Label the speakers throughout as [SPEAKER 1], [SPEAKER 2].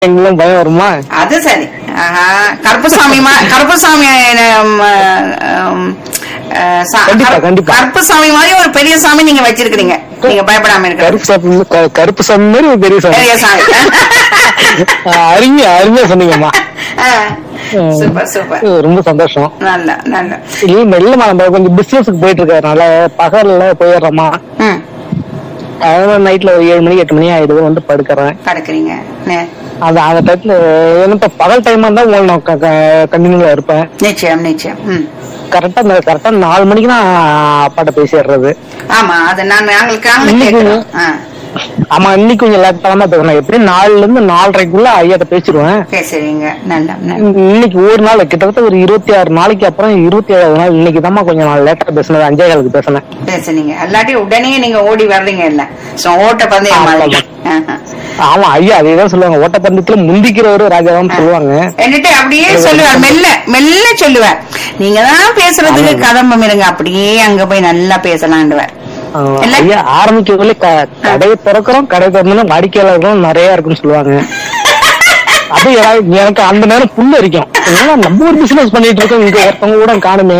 [SPEAKER 1] எங்களும் பயம் வருமா
[SPEAKER 2] அது சரி ஆஹா கருப்புசாமி மா- கருப்புசாமி ஆம், ஆம், ஆ, சா-
[SPEAKER 1] கண்டிப்பா,
[SPEAKER 2] கரு-
[SPEAKER 1] கண்டிப்பா.
[SPEAKER 2] கருப்புசாமி மாதிரி ஒரு பெரிய சாமி நீங்க வச்சிருக்கீங்க நீங்க பயப்படாம இருக்க
[SPEAKER 1] கருப்பு சாமி க- கருப்பு சாமி மாதிரி ஒரு பெரிய சாமி
[SPEAKER 2] பெரிய சாமி
[SPEAKER 1] ஆ, அருமையா அருமையா சொன்னீங்கம்மா
[SPEAKER 2] ஆ, சூப்பர் சூப்பர்
[SPEAKER 1] இது ரொம்ப சந்தோஷம்
[SPEAKER 2] நல்ல நல்ல
[SPEAKER 1] இல்ல இல்லம்மா நம்ம கொஞ்சம் பிசினஸ்க்கு போயிட்டு இருக்கறதுனால பகல்ல போயிடுறோமா
[SPEAKER 2] ம்
[SPEAKER 1] அதனால நைட்ல ஒரு ஏழு மணி எட்டு மணி ஆயிடுது வந்து படுக்கிறேன்
[SPEAKER 2] படுக்கிறீங்க நே-
[SPEAKER 1] அந்த அந்த டயத்துல ஏன்னா இப்ப பகல் டைமா இருந்தா உங்களுக்கு நான் கண்டினியூல இருப்பேன்
[SPEAKER 2] நிச்சயம் நிச்சயம் ம்
[SPEAKER 1] கரெக்டா இந்த கரெக்டா நாலு மணிக்கு நான் அப்பாட்ட பேசிடுறது
[SPEAKER 2] ஆமா அது நான் நாங்களுக்கு நாங்களும்
[SPEAKER 1] இன்னைக்கு-
[SPEAKER 2] கேட்கிறோம் ஆ,
[SPEAKER 1] ஆமா இன்னைக்கு கொஞ்சம் லேட்டாக பேசணும் எப்படியும் நாலுல இருந்து நாலரைக்குள்ள ஐயாட்ட பேசிடுவேன்
[SPEAKER 2] பேசுறீங்க நல்ல நல்ல
[SPEAKER 1] இன்னைக்கு ஒரு நாள் கிட்டத்தட்ட ஒரு இருபத்தி ஆறு நாளைக்கு அப்புறம் இருபத்தி ஏழாவது நாள் இன்னைக்கு தான் கொஞ்சம் நான் லேட்டா பேசினது அஞ்சே காலுக்கு பேசினேன்
[SPEAKER 2] பேசுனீங்க அல்லாட்டி உடனே நீங்க ஓடி வர்றீங்க இல்ல சோ ஓட்ட பந்தயம் மாதிரி ஆஹா.
[SPEAKER 1] ஆமா ஐயா அதேதான் சொல்லுவாங்க ஓட்டப்பந்தயத்துல முந்திக்கிறவரு ராஜாதான் சொல்லுவாங்க
[SPEAKER 2] என்னட்டு அப்படியே சொல்லுவார் மெல்ல மெல்ல சொல்லுவார் நீங்க தான் பேசுறதுக்கு கதம்பம் இருங்க அப்படியே அங்க போய் நல்லா பேசலாண்டுவார்
[SPEAKER 1] ஆமா,
[SPEAKER 2] இல்ல?
[SPEAKER 1] ஐயா ஆரம்பிக்கக்குள்ள க- கடையை திறக்கிறோம் கடை திறந்தோம்னா வாடிக்கையாளர்களும் நிறைய இருக்குன்னு சொல்லுவாங்க அது எனக்கு- எனக்கு அந்த நேரம் புல்லு இருக்கும் ஏன்னா நம்ம ஒரு பிசினஸ் பண்ணிட்டு இருக்கோம் இங்க ஒருத்தவங்க கூட காணுமே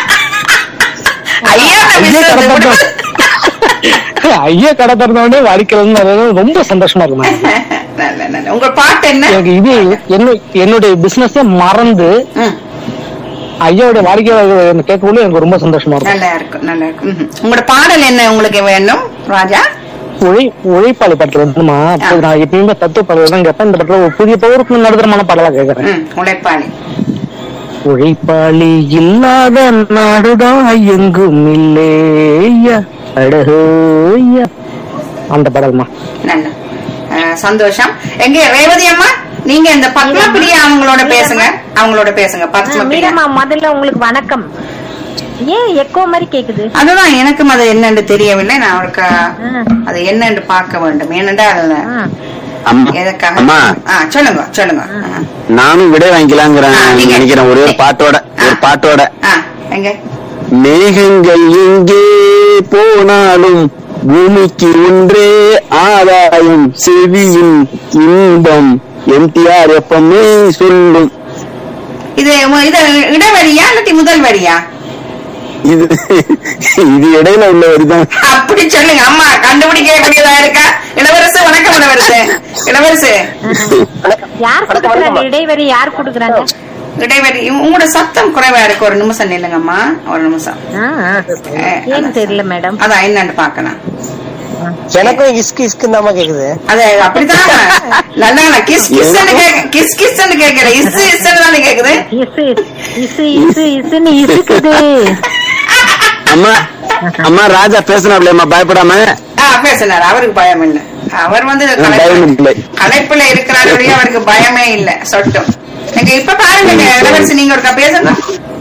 [SPEAKER 2] ஐயா நான்
[SPEAKER 1] ஐயா
[SPEAKER 2] business
[SPEAKER 1] கடை
[SPEAKER 2] விட-
[SPEAKER 1] திறந்த ஐயா கடை திறந்த உடனே வாடிக்கையாளர் நிறைய ரொம்ப சந்தோஷமா இருக்கும் எனக்கு.
[SPEAKER 2] நல்ல நல்ல உங்க பாட்டு என்ன
[SPEAKER 1] எனக்கு இது என்ன- என்னுடைய பிசினஸே மறந்து
[SPEAKER 2] ம்,
[SPEAKER 1] ஐயாவுடைய வாடிக்கையாளர் கேட்கக்குள்ள எனக்கு ரொம்ப சந்தோஷமா இருக்கும்
[SPEAKER 2] நல்லா இருக்கும் நல்லா இருக்கும் ம்ஹும். உங்களோட பாடல் என்ன உங்களுக்கு வேணும் ராஜா
[SPEAKER 1] உழை உழைப்பாளி படத்துல இருந்துமா அப்போ நான் எப்பயுமே தத்துவ பாடல் தான் கேட்பேன் இந்த படத்துல ஒரு புதிய பௌருக்கு நடுத்தரமான பாடலா கேட்கறேன்
[SPEAKER 2] ம், உழைப்பாளி
[SPEAKER 1] உழைப்பாளி இல்லாத நாடுதான் எங்கும் இல்லையா அடஹோய்யா அந்த பாடல்மா
[SPEAKER 2] நல்ல அஹ், சந்தோஷம் எங்க ரேவதி அம்மா நீங்க இந்த பத்மா பிரியா அவங்களோட பேசுங்க அவங்களோட பேசுங்க பத்மா பிரியா
[SPEAKER 3] மீரம்மா முதல்ல உங்களுக்கு வணக்கம் ஏன் எக்கோ மாதிரி கேக்குது
[SPEAKER 2] அதுதான் எனக்கும் அது என்னன்னு தெரியவில்லை நான் அவருக்கு
[SPEAKER 3] ஆ.
[SPEAKER 2] அது என்னன்னு பார்க்க வேண்டும் ஏனென்றால்
[SPEAKER 3] ஆ.
[SPEAKER 4] அம்மா
[SPEAKER 2] எதற்காக
[SPEAKER 4] அம்மா
[SPEAKER 2] ஆ சொல்லுங்க சொல்லுங்க ஆ.
[SPEAKER 4] நானும் விடை வாங்கிக்கலாங்கிறேன்
[SPEAKER 2] ஆ, நீங்க-
[SPEAKER 4] நினைக்கிறேன் ஒரே ஒரு பாட்டோட ஒரு
[SPEAKER 2] ஆ.
[SPEAKER 4] பாட்டோட
[SPEAKER 2] ஆ எங்க
[SPEAKER 4] மேகங்கள் எங்கே போனாலும் பூமிக்கு ஒன்றே ஆதாயம் செவியின் இன்பம் எம்டிஆர் எப்பவுமே சொல்லும்
[SPEAKER 2] இது மு- இது இடைவெளியா இல்லாட்டி முதல் வரியா
[SPEAKER 4] இது இது இடையில உள்ள வரிதான்
[SPEAKER 2] அப்படி சொல்லுங்க அம்மா கண்டுபிடிக்க வேண்டியதா இருக்கா இளவரசு வணக்கம் இளவரசு இளவரசு
[SPEAKER 3] யார் கொடுக்குறாங்க இடைவெளி யார் கொடுக்குறாங்க
[SPEAKER 2] இடைவெளி உ- உங்களோட சத்தம் குறைவா இருக்கு ஒரு நிமிஷம் நில்லுங்கம்மா ஒரு நிமிஷம்
[SPEAKER 3] ஆ, ஆ.
[SPEAKER 2] அஹ்,
[SPEAKER 3] ஏன்னு தெரியல மேடம்
[SPEAKER 2] அதான் என்னன்னு பாக்கலாம்
[SPEAKER 5] எனக்கும் இஸ்கு இஸ்கு தாமா கேக்குது
[SPEAKER 2] அது அப்படித்தான் நல்லா கிஸ் கிஸ் கேக்க கிஸ் கிஸ் கேக்குற இசு இசுன்னு தானே கேக்குது
[SPEAKER 3] இசு இசு இசு இசுன்னு இசுக்குது
[SPEAKER 4] அம்மா அம்மா ராஜா பேசினாப்லையம்மா பயப்படாம
[SPEAKER 2] ஆ பேசினார் அவருக்கு பயம் இல்ல அவர் வந்து
[SPEAKER 4] பயம் இல்லை.
[SPEAKER 2] கலைப்புல இருக்கிறார் ஒழிய அவருக்கு பயமே இல்ல சொட்டும் நீங்க இப்ப பாருங்க இளவரசு நீங்க ஒருக்கா பேசுங்க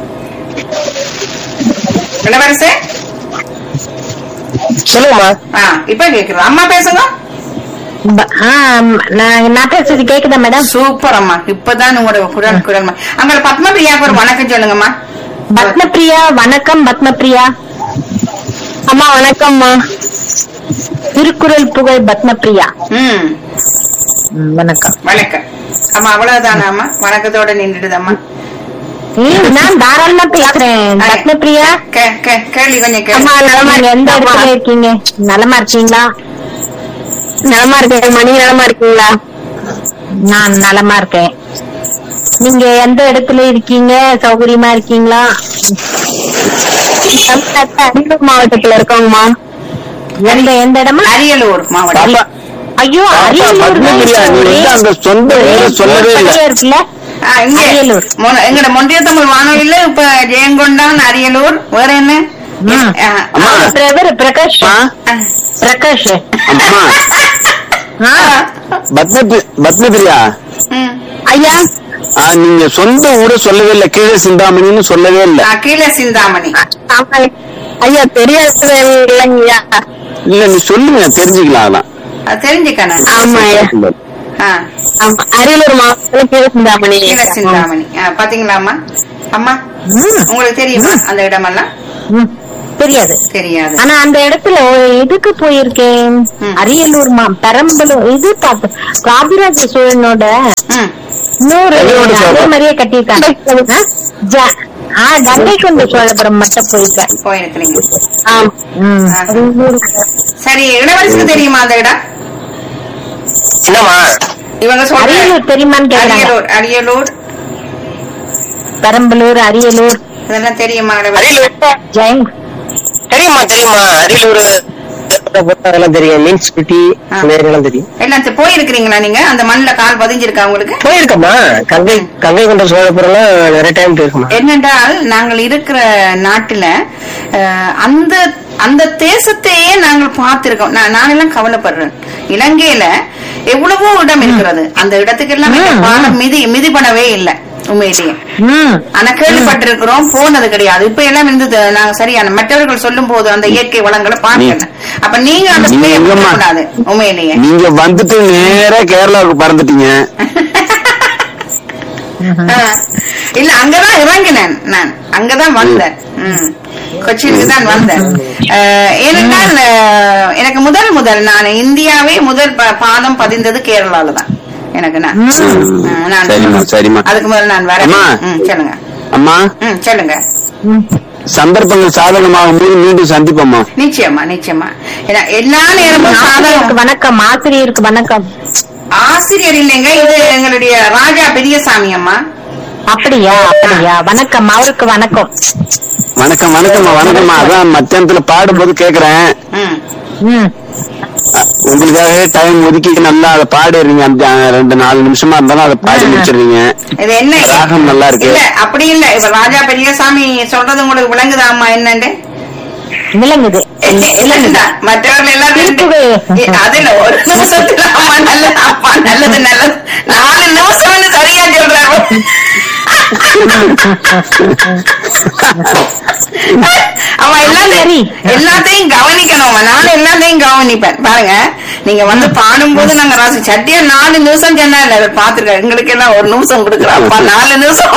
[SPEAKER 2] இளவரசு
[SPEAKER 5] சொல்லுங்கம்மா
[SPEAKER 2] ஆ இப்ப கேக்குது அம்மா பேசுங்க
[SPEAKER 3] ப- ஆ, நான் நான் பேசுறது கேக்குதா மேடம்
[SPEAKER 2] சூப்பர் அம்மா இப்பதான் உங்களோட குரல் குரல் அங்க பத்மா பிரியாவுக்கு ஒரு வணக்கம் சொல்லுங்கம்மா
[SPEAKER 3] பத்மபிரியா வணக்கம் பத்மபிரியா
[SPEAKER 6] அம்மா வணக்கம்மா
[SPEAKER 3] திருக்குறள் புகழ் பத்மபிரியா
[SPEAKER 2] ம்
[SPEAKER 3] ம், வணக்கம்
[SPEAKER 2] வணக்கம் அம்மா அவ்வளவுதானா அம்மா வணக்கத்தோட நின்றுடுது அம்மா
[SPEAKER 3] ம், நான் தாராளமா பேசுறேன் பத்மபிரியா
[SPEAKER 2] கே- கே- கேள்வி கொஞ்சம்
[SPEAKER 6] அம்மா
[SPEAKER 2] கேள்வி
[SPEAKER 6] நலமா
[SPEAKER 3] நீங்க எந்த இடத்துல
[SPEAKER 6] இருக்கீங்களா
[SPEAKER 3] இருக்கீங்க நலமா இருக்கீங்களா
[SPEAKER 6] நலமா இருக்கேன் மணி நலமா இருக்கீங்களா
[SPEAKER 3] நான் நலமா இருக்கேன் நீங்க எந்த இடத்துல இருக்கீங்க சௌகரியமா இருக்கீங்களா
[SPEAKER 6] தமிழ்நாட்டுல அரியலூர் மாவட்டத்துல இருக்கோங்கம்மா
[SPEAKER 3] எந்த எந்த இடமா
[SPEAKER 2] அரியலூர் மாவட்டம்
[SPEAKER 4] பாப்பா
[SPEAKER 3] ஐயோ அரியலூர்
[SPEAKER 4] பத்மபிரியா, நீ வந்து அங்க சொந்த ஊரை சொல்லவே இல்ல.
[SPEAKER 3] இருக்குல்ல
[SPEAKER 2] ஆ, இங்க
[SPEAKER 3] அரியலூர்.
[SPEAKER 2] மொன- எங்கட மொண்டிய தமிழ் வானொலியில இப்ப ஜெயங்கொண்டான் அரியலூர் வேற என்ன
[SPEAKER 3] ம்.
[SPEAKER 2] ஆ,
[SPEAKER 4] அம்மா.
[SPEAKER 3] பிரவர் பிரகாஷ்
[SPEAKER 4] அம்மா,
[SPEAKER 2] ஆ,
[SPEAKER 3] பிரகாஷ்
[SPEAKER 4] அம்மா
[SPEAKER 3] ஆ,
[SPEAKER 4] பத்மபி பத்மபிரியா
[SPEAKER 2] ம்.
[SPEAKER 6] ஐயா
[SPEAKER 4] ஆ, நீங்க சொந்த ஊரை சொல்லவே இல்ல கீழே சிந்தாமணின்னு சொல்லவே இல்ல
[SPEAKER 2] ஆ, கீழே சிந்தாமணி
[SPEAKER 6] ஆமா ஐயா தெரியாது இல்லைங்கய்யா
[SPEAKER 4] இல்ல நீ சொல்லுங்க தெரிஞ்சுக்கலாம் அதான்
[SPEAKER 2] அது தெரிஞ்சுக்கணும்
[SPEAKER 6] ஆமா ஐயா
[SPEAKER 2] ஆ,
[SPEAKER 6] ஆமா அரியலூர் மாவட்டத்துல கீழசிந்தாமணி
[SPEAKER 2] கீழே சிந்தாமணி ஆ, பாத்தீங்களா அம்மா அம்மா உங்களுக்கு தெரியுமா அந்த இடமெல்லாம்
[SPEAKER 3] ம். தெரியாது
[SPEAKER 2] தெரியாது
[SPEAKER 3] ஆனா அந்த இடத்துல ஒரு இதுக்கு போயிருக்கேன்
[SPEAKER 2] ம்.
[SPEAKER 3] அரியலூர் மா பெரம்பலூர் இது பார்த்து காபிராஜ சோழனோட
[SPEAKER 2] ம்.
[SPEAKER 3] இன்னொரு
[SPEAKER 4] கங்கைகொண்ட
[SPEAKER 3] அதே
[SPEAKER 4] சோழபுரம்.
[SPEAKER 3] மாதிரியே கட்டியிருக்காங்க ஆ? ஜ- ஆ கங்கை கொண்ட சோழபுரம் மட்டும் போயிருக்கேன்
[SPEAKER 2] போயிருக்கிறீங்க
[SPEAKER 3] ஆம். ம்.
[SPEAKER 2] ஆ.
[SPEAKER 3] அது இன்னொரு-
[SPEAKER 2] சரி இளவரசுக்கு தெரியுமா அந்த இடம்
[SPEAKER 5] என்னம்மா
[SPEAKER 2] இவங்க சொல்ற
[SPEAKER 3] அரியலூர் தெரியுமான்னு கேக்குறாங்க
[SPEAKER 2] அரியலூர் அரியலூர்
[SPEAKER 3] பெரம்பலூர் அரியலூர்
[SPEAKER 2] இதெல்லாம் தெரியுமா இளவரசி
[SPEAKER 5] அரியலூர்
[SPEAKER 3] ஜெயம்
[SPEAKER 5] தெரியுமா தெரியுமா அரியலூர் அதெல்லாம் தெரியும் மீன்ஸ்பிட்டி
[SPEAKER 2] ஆ.
[SPEAKER 5] அந்த ஏரியாலாம் தெரியும்
[SPEAKER 2] எல்லாம் தெ- போயிருக்கிறீங்களா நீங்க அந்த மண்ணுல கால் பதிஞ்சிருக்கா உங்களுக்கு
[SPEAKER 5] போயிருக்கம்மா கங்கை கங்கை கொண்ட சோழபுரம்லாம் நிறைய டைம் போயிருக்குமா
[SPEAKER 2] என்னென்றால் நாங்கள் இருக்கிற நாட்டுல அஹ், அந்த அந்த தேசத்தையே நாங்கள் பார்த்திருக்கோம் நான் நானெல்லாம் கவலைப்படுறேன் இலங்கையில எவ்வளவோ இடம் இருக்கிறது அந்த இடத்துக்கெல்லாம் எங்க பாலம் மிதி மிதிப்படவே இல்லை உண்மையிலேயே
[SPEAKER 3] ம்
[SPEAKER 2] ஆனா கேள்விப்பட்டிருக்கிறோம் போனது கிடையாது இப்ப எல்லாம் இருந்தது நாங்க சரியான மற்றவர்கள் சொல்லும் போது அந்த இயற்கை வளங்களை பார்க்கல அப்ப நீங்க அந்த
[SPEAKER 4] நீங்க
[SPEAKER 2] பிள்ளைய
[SPEAKER 4] எங்கம்மா?
[SPEAKER 2] கூடாது உண்மையிலேயே
[SPEAKER 4] நீங்க வந்துட்டு நேரா கேரளாவுக்கு பறந்துட்டீங்க
[SPEAKER 2] ஆ. இல்ல அங்கதான் இறங்கினேன் நான் அங்கதான் வந்தேன் ம். கொச்சினுக்கு தான் வந்தேன் அஹ், ஏனென்றால் அஹ், எனக்கு முதல் முதல் நான் இந்தியாவே முதல் ப- பாதம் பதிந்தது கேரளால தான் எனக்கு நான் அஹ், நான்
[SPEAKER 4] சரிம்மா, சரிம்மா.
[SPEAKER 2] அதுக்கு முதல்ல நான் வரேன்
[SPEAKER 4] அம்மா.
[SPEAKER 2] ம், சொல்லுங்க
[SPEAKER 4] அம்மா
[SPEAKER 2] ம் சொல்லுங்க
[SPEAKER 4] சந்தர்ப்பங்கள் சாதகமாகும் போது மீண்டும் சந்திப்போம்மா
[SPEAKER 2] நிச்சயமா நிச்சயமா ஏன்னா எல்லா நேரமும்
[SPEAKER 3] ஆசிரியருக்கு
[SPEAKER 2] சாதகம்
[SPEAKER 3] வணக்கம் ஆசிரியருக்கு வணக்கம்
[SPEAKER 2] ஆசிரியர் இல்லைங்க இது எங்களுடைய ராஜா பெரியசாமி அம்மா
[SPEAKER 3] அப்படியா அப்படியா வணக்கம் அவருக்கு வணக்கம்
[SPEAKER 4] வணக்கம் வணக்கம்மா வணக்கம்மா அதான் மத்தியானத்துல பாடும்போது கேக்குறேன்
[SPEAKER 2] ம்
[SPEAKER 3] ம்
[SPEAKER 4] உங்களுக்காகவே டைம் ஒதுக்கி நல்லா அதை பாடிடுறீங்க அந்த ரெண்டு நாலு நிமிஷமா இருந்தாலும் அதை பாடி முடிச்சிடுறீங்க
[SPEAKER 2] இது என்ன
[SPEAKER 4] ராகம் நல்லா இருக்கு.
[SPEAKER 2] இல்ல அப்படி இல்ல இப்ப ராஜா பெரியசாமி சொல்றது உங்களுக்கு விளங்குதா அம்மா என்னன்னு
[SPEAKER 3] விளங்குது
[SPEAKER 2] இல்லைங்களா? மற்றவர்கள் எல்லாம் ரெண்டு-
[SPEAKER 3] திருப்புவே.
[SPEAKER 2] ஏ, அதுல ஒரு நிமிஷத்துல அம்மா நல்லது அப்பா நல்லது நல்லது நாலு நிமிஷம் சரியா சொல்றாரு அவன் எல்லாத்தையும் எல்லாத்தையும் கவனிக்கணும் நான் எல்லாத்தையும் கவனிப்பேன் பாருங்க நீங்க வந்து பாடும்போது நாங்க ராசி சட்டியா நாலு நிமிஷம் சொன்னா இல்ல அதை பாத்துருக்கேன் எங்களுக்கு எல்லாம் ஒரு நிமிஷம் கொடுக்குறாப்பா நாலு நிமிஷம்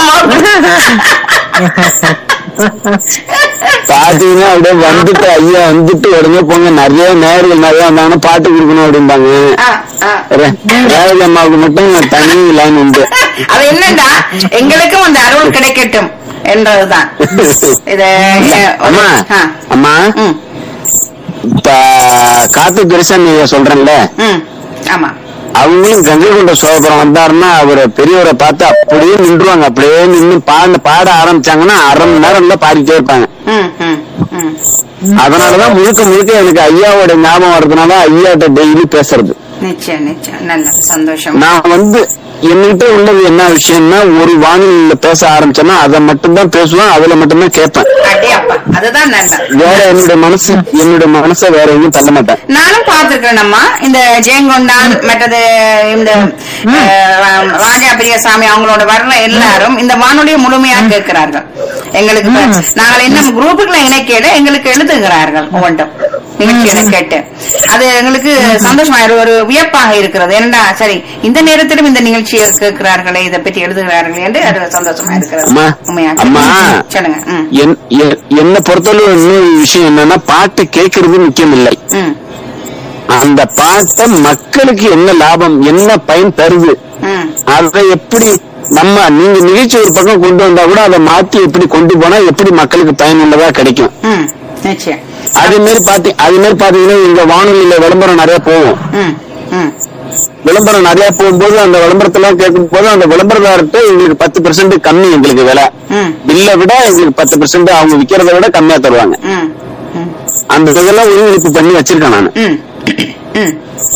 [SPEAKER 4] பாத்தீங்கன்னா அப்படியே வந்துட்டு ஐயா வந்துட்டு உடனே போங்க நிறைய நேர்கள் நிறைய வந்தாங்கன்னா பாட்டு கொடுக்கணும் அப்படிம்பாங்க ரே- ரேவதி அம்மாவுக்கு மட்டும் தனி லைன் உண்டு
[SPEAKER 2] அது என்னடா எங்களுக்கும் அந்த அருள் கிடைக்கட்டும் என்றதுதான் இத
[SPEAKER 4] அம்மா
[SPEAKER 2] ஆ.
[SPEAKER 4] அம்மா
[SPEAKER 2] ம்,
[SPEAKER 4] இப்ப காத்து பெருசாமி ஐயா சொல்றேன்ல
[SPEAKER 2] ம், ஆமா
[SPEAKER 4] அவங்களும் கங்கை கொண்ட சோழபுரம் வந்தாருன்னா அவரை பெரியவரை பார்த்து அப்படியே நின்றுவாங்க அப்படியே நின்று பாட பாட ஆரம்பிச்சாங்கன்னா அரை மணி நேரம் தான் பாடிட்டே இருப்பாங்க
[SPEAKER 2] ம், ம், ம்.
[SPEAKER 4] அதனாலதான் முழுக்க முழுக்க எனக்கு ஐயாவோட ஞாபகம் வர்றதுனால ஐயாட்ட டெய்லி பேசுறது
[SPEAKER 2] நிச்சயம் நிச்சயம் நல்ல சந்தோஷம்
[SPEAKER 4] நான் வந்து என்கிட்ட உள்ளது என்ன விஷயம்னா ஒரு வானிலையில பேச ஆரம்பிச்சேன்னா அதை மட்டும்தான் பேசுவேன் அதுல மட்டும்தான் கேட்பேன்
[SPEAKER 2] அடே அப்பா அதுதான் நல்ல
[SPEAKER 4] வேற என்னுடைய மனசு என்னுடைய மனசை வேற எங்கேயும் தள்ள மாட்டேன்
[SPEAKER 2] நானும் பார்த்திருக்கிறேன் அம்மா இந்த ஜெயங்கொண்டான் மற்றது இந்த அஹ், ராஜா பெரியசாமி அவங்களோட வர்ற எல்லாரும் இந்த வானொலியை முழுமையா கேட்கிறார்கள் எங்களுக்கு இப்ப நாங்கள் இன்னும் குரூப்புகளை இணைக்கையில எங்களுக்கு எழுதுகிறார்கள் ஒவ்வொன்றும் நிகழ்ச்சிகளை கேட்டு அது எங்களுக்கு சந்தோஷமா இரு- ஒரு வியப்பாக இருக்கிறது ஏனண்டா சரி இந்த நேரத்திலும் இந்த நிகழ்ச்சியை கேட்கிறார்களே இதை பற்றி எழுதுகிறார்களே என்று அது சந்தோஷமா இருக்கிறது
[SPEAKER 4] அம்மா,
[SPEAKER 2] உண்மையா
[SPEAKER 4] அம்மா.
[SPEAKER 2] சொல்லுங்க ம்
[SPEAKER 4] என்- எ- என்னை பொறுத்தளவு இன்னொரு விஷயம் என்னன்னா பாட்டு கேட்கறது முக்கியம் இல்லை
[SPEAKER 2] ம்
[SPEAKER 4] அந்த பாட்டை மக்களுக்கு என்ன லாபம் என்ன பயன் தருது
[SPEAKER 2] ம்
[SPEAKER 4] அதை எப்படி நம்ம நீங்க நிகழ்ச்சி ஒரு பக்கம் கொண்டு வந்தா கூட அதை மாத்தி எப்படி கொண்டு போனா எப்படி மக்களுக்கு பயனுள்ளதா கிடைக்கும்
[SPEAKER 2] ம் நிச்சயம்
[SPEAKER 4] அதே மாதிரி பாத்தி அதே மாதிரி பாத்தீங்கன்னா எங்க வானொலியில விளம்பரம் நிறைய போகும்
[SPEAKER 2] ம் ம்
[SPEAKER 4] விளம்பரம் நிறைய போகும்போது அந்த விளம்பரத்தெல்லாம் கேட்கும் போது அந்த விளம்பரதார்கிட்ட எங்களுக்கு பத்து பெர்சென்ட் கம்மி எங்களுக்கு விலை
[SPEAKER 2] ம்
[SPEAKER 4] பில்லை விட எங்களுக்கு பத்து பெர்சென்ட் அவங்க விக்கிறத விட கம்மியா தருவாங்க
[SPEAKER 2] ம் ம்
[SPEAKER 4] அந்த இதெல்லாம் ஒருங்கிணைப்பு பண்ணி வச்சிருக்கேன் நான்
[SPEAKER 2] ம் ம்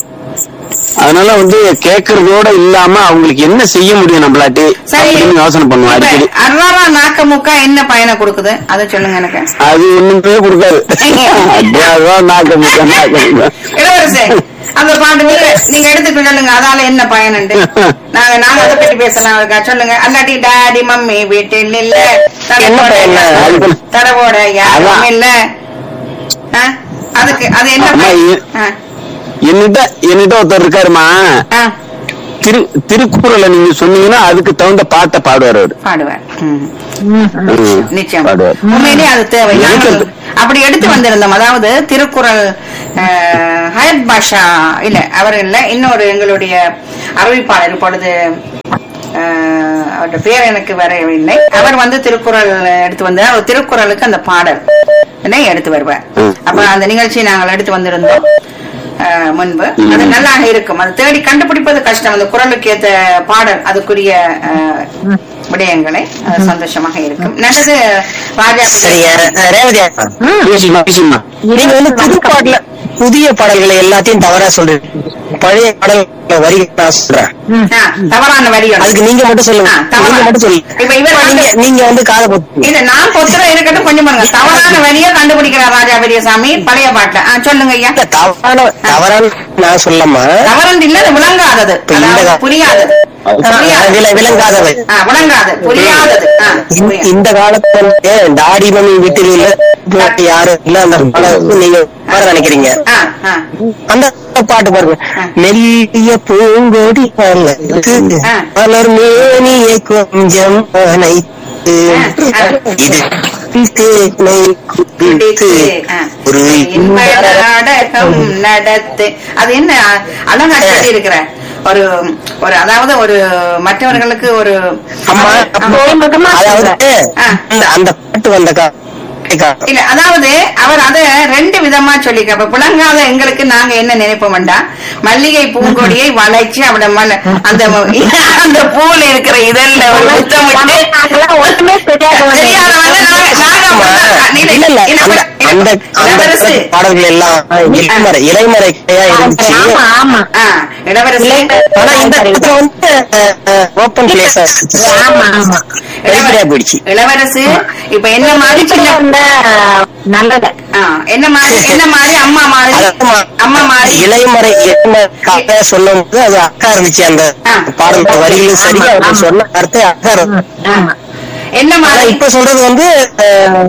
[SPEAKER 4] அதனால வந்து கேட்கறதோட இல்லாம அவங்களுக்கு என்ன செய்ய முடியும் நம்மளாட்டி
[SPEAKER 2] சரி
[SPEAKER 4] அப்படின்னு யோசனை பண்ணுவோம்
[SPEAKER 2] இப்ப
[SPEAKER 4] அடிக்கடி
[SPEAKER 2] அருவாரா நாக்க முக்கா என்ன பயனை கொடுக்குது அதை சொல்லுங்க எனக்கு
[SPEAKER 4] அது ஒண்ணுமே கொடுக்காது அதான் நாக்க முக்க நாக்க முக்க.
[SPEAKER 2] இளவரசே அந்த பாட்டு நீங்க நீங்க எடுத்துட்டு சொல்லுங்க அதால என்ன பயனுண்டு நாங்க நாங்க அதை பத்தி பேசலாம் இருக்கா சொல்லுங்க அல்லாட்டி டாடி மம்மி வீட்டில் இல்ல
[SPEAKER 5] என்ன பயன்?
[SPEAKER 4] அதுக்கு-
[SPEAKER 2] தடவோட யாரும்
[SPEAKER 4] அதான்.
[SPEAKER 2] இல்ல ஆ? அதுக்கு அது என்ன
[SPEAKER 4] அம்மா,
[SPEAKER 2] பயன்
[SPEAKER 4] இ-
[SPEAKER 2] ஆ,
[SPEAKER 4] என்னிட்ட என்னிட்ட ஒருத்தர் இருக்காருமா
[SPEAKER 2] ஆ,
[SPEAKER 4] திரு திருக்குறளை நீங்க சொன்னீங்கன்னா அதுக்கு தகுந்த பாட்டை பாடுவார் அவரு
[SPEAKER 2] பாடுவார் ம்.
[SPEAKER 4] ம்.
[SPEAKER 2] நிச்சயம்
[SPEAKER 4] பாடுவார்
[SPEAKER 2] உண்மையிலே அது தேவை
[SPEAKER 4] எனக்கு
[SPEAKER 2] நாங்கள்
[SPEAKER 4] அது-
[SPEAKER 2] அப்படி எடுத்து வந்திருந்தோம் அதாவது திருக்குறள் அஹ், ஹயத் பாஷா இல்ல அவர் இல்ல இன்னொரு எங்களுடைய அறிவிப்பாளர் இப்பொழுது அஹ், அவருடைய பேர் எனக்கு வரவில்லை அவர் வந்து திருக்குறள் எடுத்து வந்தார் அவர் திருக்குறளுக்கு அந்த பாடல் என்னை எடுத்து வருவார்
[SPEAKER 4] ம்.
[SPEAKER 2] அப்ப அந்த நிகழ்ச்சியை நாங்கள் எடுத்து வந்திருந்தோம் அஹ், முன்பு அது நல்லாக இருக்கும் அது தேடி கண்டுபிடிப்பது கஷ்டம் அந்த குரலுக்கு ஏத்த பாடல் அதுக்குரிய அஹ், விடயங்களை அது சந்தோஷமாக இருக்கும் நல்லது ராஜா
[SPEAKER 5] சரிங்க அஹ் ரேவதி அக்கா,
[SPEAKER 4] பேசுமா பேசுமா
[SPEAKER 5] நீங்க வந்து புது பாடல புதிய பாடல்களை எல்லாத்தையும் தவறா சொல்றீங்க பழைய பாடல் வரிகள் நான் சொல்றேன்
[SPEAKER 2] ஆ, தவறான வரிகள்
[SPEAKER 5] அதுக்கு நீங்க மட்டும் சொல்லுங்க
[SPEAKER 2] ஆ, தவறா-
[SPEAKER 5] நீங்க மட்டும் சொல்லுங்க
[SPEAKER 2] இப்ப இவர்
[SPEAKER 5] நீங்க
[SPEAKER 2] வந்து-
[SPEAKER 5] நீங்க வந்து காதை பொத்து
[SPEAKER 2] இல்ல நான் பொத்துற இருக்கட்டும் கொஞ்சம் பாருங்க தவறான வரியை கண்டுபிடிக்கிறார் ராஜா பெரியசாமி பழைய பாட்டுல ஆ, சொல்லுங்க ஐயா
[SPEAKER 5] தவறான தவறான நான் சொல்லமா
[SPEAKER 2] தவறந்து இல்ல அது விளங்காதது
[SPEAKER 5] இப்ப இந்த
[SPEAKER 2] அதாவது
[SPEAKER 5] கா-
[SPEAKER 2] புரியாதது புரியாதது.
[SPEAKER 5] வில- விளங்காதவை
[SPEAKER 2] ஆ, விளங்காது புரியாதது ஆ,
[SPEAKER 5] இந்த-
[SPEAKER 2] புரியாது.
[SPEAKER 5] இந்த காலத்துல வந்து டாடி மம்மி வீட்டில் இல்ல போட்டு யாரும் இல்ல அந்த பாடலுக்கு நீங்க பாட நினைக்கிறீங்க
[SPEAKER 2] ஆ, ஆ.
[SPEAKER 5] அந்த பாட்டு பாருங்க
[SPEAKER 2] ஆ.
[SPEAKER 5] மெல்லிய பூங்கொடி வளர்த்து
[SPEAKER 2] ஆ.
[SPEAKER 5] மலர் மேனியை கொஞ்சம் அணைத்து
[SPEAKER 2] ஆ, ஆ.
[SPEAKER 5] இது தேனை குடித்து
[SPEAKER 2] ஆ.
[SPEAKER 5] ஒரு
[SPEAKER 2] இன்ப
[SPEAKER 5] இன்ப
[SPEAKER 2] நாடகம் நடத்து அது என்ன அழகா சொல்லி இருக்கிற ஒரு ஒரு அதாவது ஒரு மற்றவர்களுக்கு ஒரு
[SPEAKER 5] அம்மா
[SPEAKER 2] ஆமா.
[SPEAKER 5] அதாவது
[SPEAKER 2] ஆ.
[SPEAKER 5] அந்த- அந்த பாட்டு வந்த கா- கா-
[SPEAKER 2] இல்ல அதாவது அவர் அத ரெண்டு விதமா சொல்லிக்க அப்ப புலங்காத எங்களுக்கு நாங்க என்ன நினைப்போம்டா மல்லிகை பூங்கொடியை வளைச்சு அவட மல அந்த அந்த பூல இருக்கிற இதழ்ல ஒரு முத்தமிட்டு
[SPEAKER 3] ஒண்ணுமே தெரியாதவங்க
[SPEAKER 2] தெரியாதவங்க நாங்க- நாங்க அப்படிதான். நீ-
[SPEAKER 5] இல்ல இல்ல
[SPEAKER 2] இல்ல,
[SPEAKER 5] அந்த
[SPEAKER 2] இல்ல,
[SPEAKER 5] அந்த அந்த
[SPEAKER 2] இளவரசு.
[SPEAKER 5] காலத்து பாடல்கள் எல்லாம் இலைமறை இலைமறை கையா இருந்துச்சு
[SPEAKER 3] ஆமா ஆமா
[SPEAKER 2] ஆ, இளவரசி
[SPEAKER 5] ஆனா இந்த இடத்துல வந்து ஓப்பன் பிளேஸ்
[SPEAKER 3] ஆமா ஆமா
[SPEAKER 5] வெளிப்படையா போயிடுச்சு
[SPEAKER 2] இளவரசு இப்ப என்ன மாதிரி சின்ன
[SPEAKER 3] வந்த நல்லது
[SPEAKER 2] ஆ, என்ன மாதிரி என்ன மாதிரி அம்மா மாதிரி
[SPEAKER 5] அதான்
[SPEAKER 2] அம்மா மாதிரி
[SPEAKER 5] இலைமறை இலைமறை கதை சொல்லும் போது அது அக்கா இருந்துச்சு அந்த
[SPEAKER 2] ஆ.
[SPEAKER 5] பாடல் வரிகளும் சரி
[SPEAKER 3] ஆமா,
[SPEAKER 5] அவர்
[SPEAKER 3] ஆமா.
[SPEAKER 5] சொன்ன கருத்தை அக்கா இருக்கும்
[SPEAKER 3] ஆமா
[SPEAKER 2] என்ன
[SPEAKER 5] ஆனா
[SPEAKER 2] மாதிரி
[SPEAKER 5] இப்ப சொல்றது வந்து அஹ்,